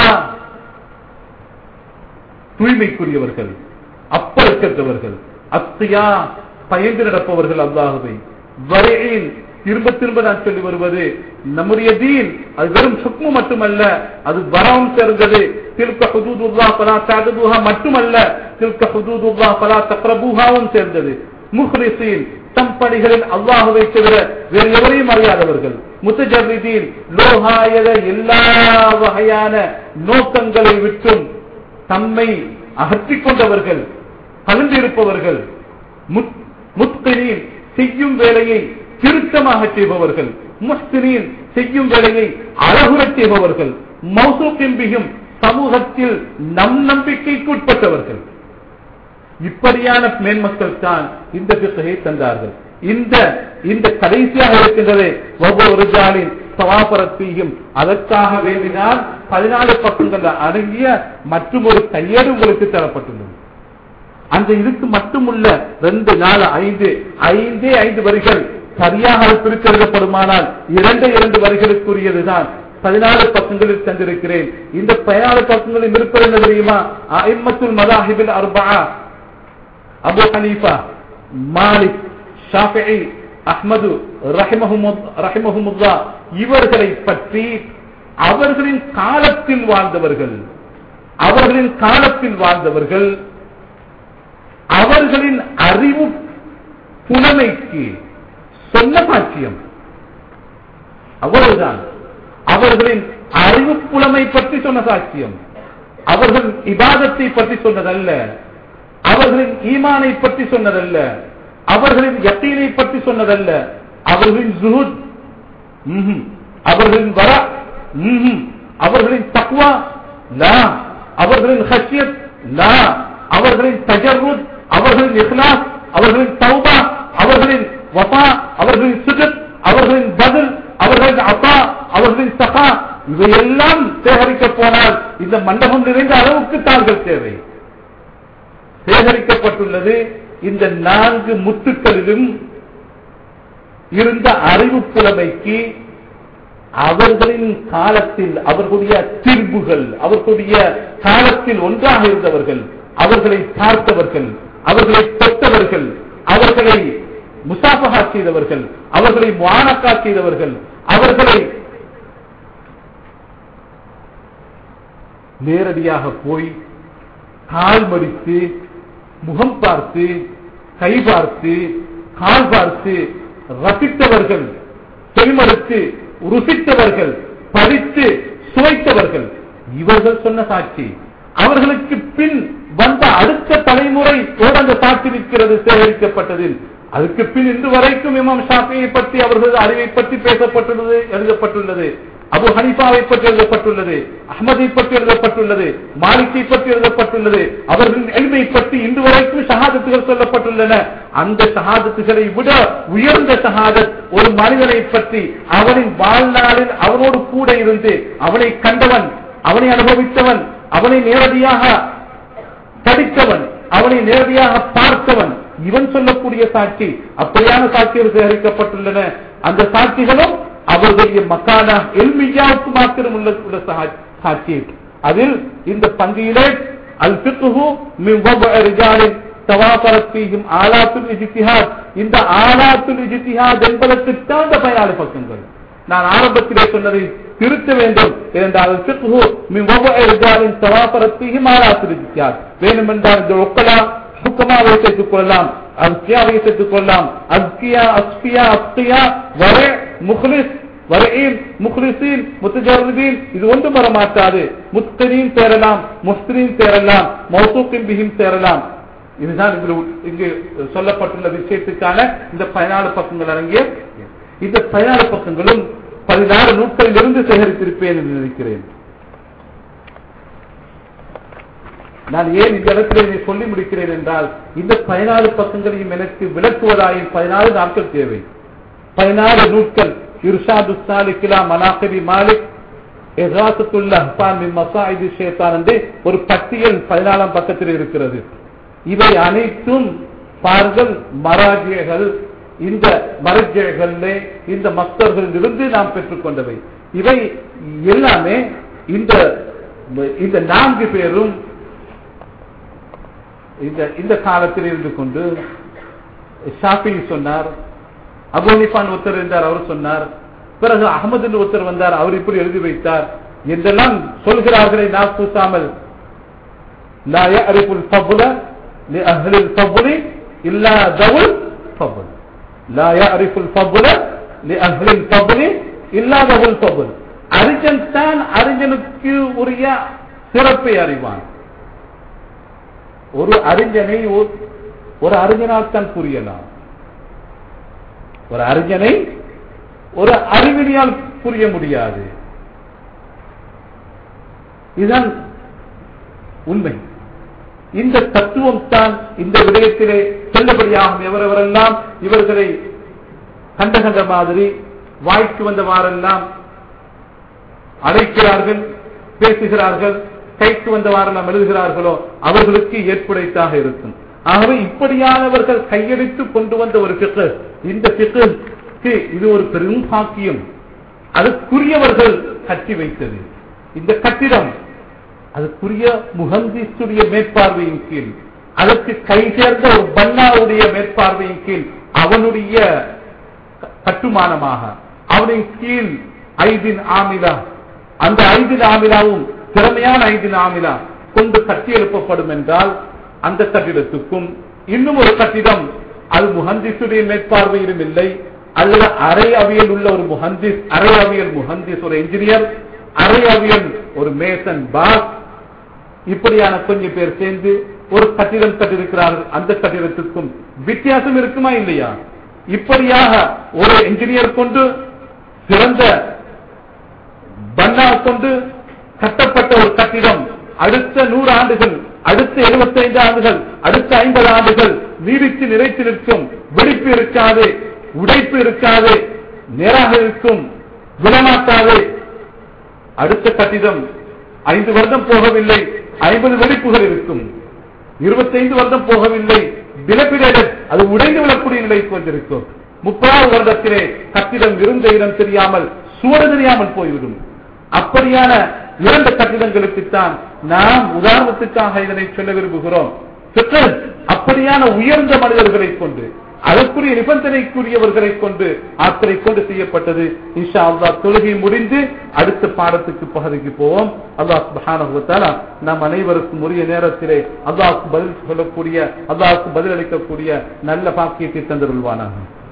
தூய்மைக்குரியவர்கள் அப்பழுக்கற்றவர்கள் அத்தியா பயந்து நடப்பவர்கள் அல்லாஹுவை வரையில் திரும்ப திரும்ப நான் சொல்லி வருவது நம்முடைய தீன் அது வெறும் சுக்மு மட்டுமல்ல அது வரம் சேர்ந்தது தில்க ஹுதூதுல்லா பலா தகதுஹா மட்டுமல்ல தில்க ஹுதூதுல்லா பலா தக்ரபூஹாவும் சேர்ந்தது முஹ்ரிசீன் தம் பணிகளில் அல்லாஹுவை தவிர வேறு எவரையும் அறியாதவர்கள் முத்தஜர்ரிதீன் லோகாயத எல்லா வகையான நோக்கங்களை விட்டும் தம்மை அகற்றிக் கொண்டவர்கள் கலந்திருப்பவர்கள் முத்கினீன் செய்யும் வேலையை திருத்தமாக செய்பவர்கள் முஸ்திரீன் செய்யும் வேலையை அழகுறச் செய்பவர்கள் மௌசூக்கிம்பியும் சமூகத்தில் நம் நம்பிக்கைக்கு உட்பட்டவர்கள் இப்படியான மேன்மக்கள் தான் இந்த பித்தகை தந்தார்கள் இந்த இந்த கடைசியாக இருக்கின்றதே ஒவ்வொரு ஜாலின் சவாபரத்தையும் அதற்காக வேண்டினால் பதினாலு பக்கங்கள் அடங்கிய மற்றும் ஒரு கையேடு உங்களுக்கு தரப்பட்டுள்ளது அந்த இதுக்கு மட்டுமுள்ள ரெண்டு நாலு ஐந்து ஐந்தே ஐந்து வரிகள் சரியாக பிரித்தெழுதப்படுமானால் இரண்டு இரண்டு வரிகளுக்குரியதுதான் பதினாலு பக்கங்களில் தந்திருக்கிறேன் இந்த பதினாலு பக்கங்களில் இருப்பது என்ன தெரியுமா ஐம்மத்துல் மதாஹிபில் அர்பா Abu Hanifa Malik Shafi'i Ahmad ரஹிமஹமுல்லா இவர்களை பற்றி அவர்களின் காலத்தில் வாழ்ந்தவர்கள் அவர்களின் காலத்தில் வாழ்ந்தவர்கள் அவர்களின் அறிவு புலமைக்கு சொன்ன சாட்சியம் அவ்வளவுதான் அவர்களின் அறிவு புலமை பற்றி சொன்ன சாட்சியம் அவர்கள் இபாதத்தை பற்றி சொன்னதல்ல அவர்களின் ஈமானை பற்றி சொன்னதல்ல அவர்களின் யத்தீனை பற்றி சொன்னதல்ல அவர்களின் ஜுஹுத் அவர்களின் வர ம்ஹும். அவர்களின் தக்வா லா அவர்களின் ஹஷியத் லா அவர்களின் தஜர்ருத் அவர்களின் இஹ்லாஸ் அவர்களின் தௌபா அவர்களின் வஃபா அவர்களின் சுஜத் அவர்களின் பதில் அவர்களின் அப்பா அவர்களின் சகா இவையெல்லாம் சேகரிக்க போனால் இந்த மண்டபம் நிறைந்த அளவுக்கு தாங்கள் தேவை சேகரிக்கப்பட்டுள்ளது இந்த நான்கு முத்துக்களிலும் இருந்த அறிவு புலமைக்கு அவர்களின் காலத்தில் அவர்களுடைய தீர்வுகள் அவர்களுடைய காலத்தில் ஒன்றாக இருந்தவர்கள் அவர்களை பார்த்தவர்கள் அவர்களை தொட்டவர்கள் அவர்களை முசாஃபகா செய்தவர்கள் அவர்களை முவானக்கா செய்தவர்கள் அவர்களை நேரடியாக போய் கால் மடித்து முகம் பார்த்து கை பார்த்து கால் பார்த்து ரசித்தவர்கள் செல்மறுத்து ருசித்தவர்கள் படித்து சுவைத்தவர்கள் இவர்கள் சொன்ன சாட்சி அவர்களுக்கு பின் வந்த அடுத்த தலைமுறை அந்த சாட்சி நிற்கிறது சேகரிக்கப்பட்டது அதுக்கு பின் இன்று வரைக்கும் இமாம் ஷாஃபியை பற்றி அவர்களது அறிவை பற்றி பேசப்பட்டுள்ளது எழுதப்பட்டுள்ளது அபு ஹனிஃபாவை பற்றி எழுதப்பட்டுள்ளது அஹமதை பற்றி எழுதப்பட்டுள்ளது மாலிக்கை பற்றி எழுதப்பட்டுள்ளது அவர்களின் எளிமை பற்றி இன்று வரைக்கும் ஷஹாதத்துகள் சொல்லப்பட்டுள்ளன அந்த ஷஹாதத்துகளை விட உயர்ந்த ஷஹாதத் ஒரு மனிதனை பற்றி அவனின் வாழ்நாளில் அவனோடு கூட இருந்து அவனை கண்டவன் அவனை அனுபவித்தவன் அவனை நேரடியாக படித்தவன் அவனை நேரடியாக பார்த்தவன் இவன் சொல்லக்கூடிய சாட்சி அப்படியான சாட்சிகள் சேகரிக்கப்பட்டுள்ளன அந்த சாட்சிகளும் அவர்களுடைய மக்கான எல்மியாவுக்கு மாத்திரம் உள்ள உள்ள சா- சாட்சி அதில் இந்த பந்தியிலே அல் பித்துஹு மின் வபஅ ரிஜாலின் தவாபரத் ஃபீஹிம் ஆலாத்துல் இஜ்திஹாத் இந்த ஆலாத்துல் இஜ்திஹாத் என்பதற்குத்தான் இந்த பதினாலு பக்கங்கள் நான் ஆரம்பத்திலே சொன்னதை திருத்த வேண்டும் ஏனென்றால் அல் பித்துஹு மின் வபஅ ரிஜாலின் தவாபரத் ஃபீஹிம் ஆலாத்துல் இஜ்திஹாத் வேணுமென்றால் இந்த ஒக்கலா சுக்கமாவை சேர்த்துக் கொள்ளலாம் அஸ்கியாவை சேர்த்துக் கொள்ளலாம் அஸ்கியா அஸ்கியா அஸ்கியா வர முஹ்லிஸ் வரையில் முஹ்லிசீன் முத்தஜர்ரிதீன் இது ஒன்றும் வர மாட்டாது முஸ்தரீன் சேரலாம் முஸ்திரீன் சேரலாம் மௌசூக்கின் பிஹிம் சேரலாம் இதுதான் இதில் இங்கு சொல்லப்பட்டுள்ள விஷயத்துக்கான இந்த பதினாலு பக்கங்கள் அடங்கிய இந்த பதினாலு பக்கங்களும் பதினாறு நூட்களில் இருந்து சேகரித்திருப்பேன் என்று நினைக்கிறேன் நான் ஏன் இந்த இடத்துல இதை சொல்லி முடிக்கிறேன் என்றால் இந்த பதினாலு பக்கங்களையும் எனக்கு விளக்குவதாயின் பதினாலு நாட்கள் தேவை பதினாறு நூட்கள் இர்ஷாது சாலிக்கிலா மனாகபி மாலிக் எகாசத்துள்ள ஹசான் மின் மசாயிது ஷேத்தான் என்று ஒரு பட்டியல் பதினாலாம் பக்கத்தில் இருக்கிறது இவை அனைத்தும் பார்கள் மராஜியர்கள் இந்த மரஜைகளிலே இந்த மக்தர்களிலிருந்து நாம் பெற்றுக்கொண்டவை இவை எல்லாமே இந்த இந்த நான்கு பேரும் இந்த இந்த காலத்தில் இருந்து கொண்டு ஷாஃபி சொன்னார் அபோனிபான் ஒருத்தர் இருந்தார் அவர் சொன்னார் பிறகு அகமது ஒருத்தர் வந்தார் அவர் இப்படி எழுதி வைத்தார் என்றெல்லாம் சொல்கிறார்களே நான் பூசாமல் لا يعرف الفضل لأهل الفضل إلا ذوي الفضل لا يعرف الفضل لأهل الفضل إلا ذوي الفضل அறிஞன் தான் அறிஞனுக்கு உரிய சிறப்பை அறிவான் ஒரு அறிஞனை ஒரு- ஒரு அறிஞனால் தான் புரியலாம் ஒரு அறிஞனை ஒரு அறிவினியால் புரிய முடியாது இதுதான் உண்மை இந்த தத்துவம் தான் இந்த விடயத்திலே செல்லபடியாகும் எவரெவரெல்லாம் இவர்களை கண்ட கண்ட மாதிரி வாய்க்கு வந்தவாறெல்லாம் அழைக்கிறார்கள் பேசுகிறார்கள் கைக்கு வந்தவாறெல்லாம் எழுதுகிறார்களோ அவர்களுக்கு ஏற்புடைத்தாக இருக்கும் ஆகவே இப்படியானவர்கள் கையெடுத்து கொண்டு வந்த ஒரு பிக்கு இந்த பிக்கு இது ஒரு பெரும் பாக்கியம் அதுக்குரியவர்கள் கட்டி வைத்தது இந்த கட்டிடம் அதுக்குரிய முகந்திசுடைய மேற்பார்வையின் கீழ் அதற்கு கை சேர்ந்த ஒரு பன்னாவுடைய மேற்பார்வையின் கீழ் அவனுடைய க- கட்டுமானமாக அவனின் கீழ் ஐதின் ஆமிலா அந்த ஐதின் ஆமிலாவும் திறமையான ஐதின் ஆமிலா கொண்டு கட்டி எழுப்பப்படும் என்றால் அந்த கட்டிடத்துக்கும் இன்னும் ஒரு கட்டிடம் அது முஹந்திசுடைய மேற்பார்வையிலும் இல்லை அல்லது அரை அவியல் உள்ள ஒரு முஹந்திஸ் அரை அவியல் முஹந்திஸ் ஒரு என்ஜினியர் அரை அவியல் ஒரு மேசன் பாஸ் இப்படியான கொஞ்சம் பேர் சேர்ந்து ஒரு கட்டிடம் கட்டிருக்கிறார்கள் அந்த கட்டிடத்துக்கும் வித்தியாசம் இருக்குமா இல்லையா இப்படியாக ஒரு என்ஜினியர் கொண்டு சிறந்த பன்னா கொண்டு கட்டப்பட்ட ஒரு கட்டிடம் அடுத்த நூறு ஆண்டுகள் அடுத்த 75 ஆண்டுகள் அடுத்த ஐம்பது ஆண்டுகள் நீடித்து நிலைத்து நிற்கும் வெடிப்பு இருக்காது உடைப்பு இருக்காது நேராக இருக்கும் விடமாட்டாது அடுத்த கட்டிடம் ஐந்து வருடம் போகவில்லை ஐம்பது வெடிப்புகள் இருக்கும் இருபத்தைந்து வருடம் போகவில்லை டிலபிடேட்டட் அது உடைந்து விடக்கூடிய நிலைக்கு வந்திருக்கும் முப்பதாவது வருடத்திலே கட்டிடம் இருந்த இடம் தெரியாமல் சுவடு தெரியாமல் போய்விடும் அப்படியான இரண்டு கட்டிடங்களுக்குத்தான் நாம் உதாரணத்துக்காக இதனை சொல்ல விரும்புகிறோம் பிறகு அப்படியான உயர்ந்த மனிதர்களை கொண்டு அதற்குரிய நிபந்தனைக்குரியவர்களை கொண்டு ஆற்றலை கொண்டு செய்யப்பட்டது இன்ஷா அல்லாஹ் தொழுகை முடிந்து அடுத்த பாடத்துக்கு பகுதிக்கு போவோம் அல்லாஹ் சுப்ஹானஹு வ தஆலா நாம் அனைவருக்கும் உரிய நேரத்திலே அல்லாஹ்க்கு பதில் சொல்லக்கூடிய அல்லாஹ்க்கு பதிலளிக்கக்கூடிய நல்ல பாக்கியத்தை தந்தருள்வானாக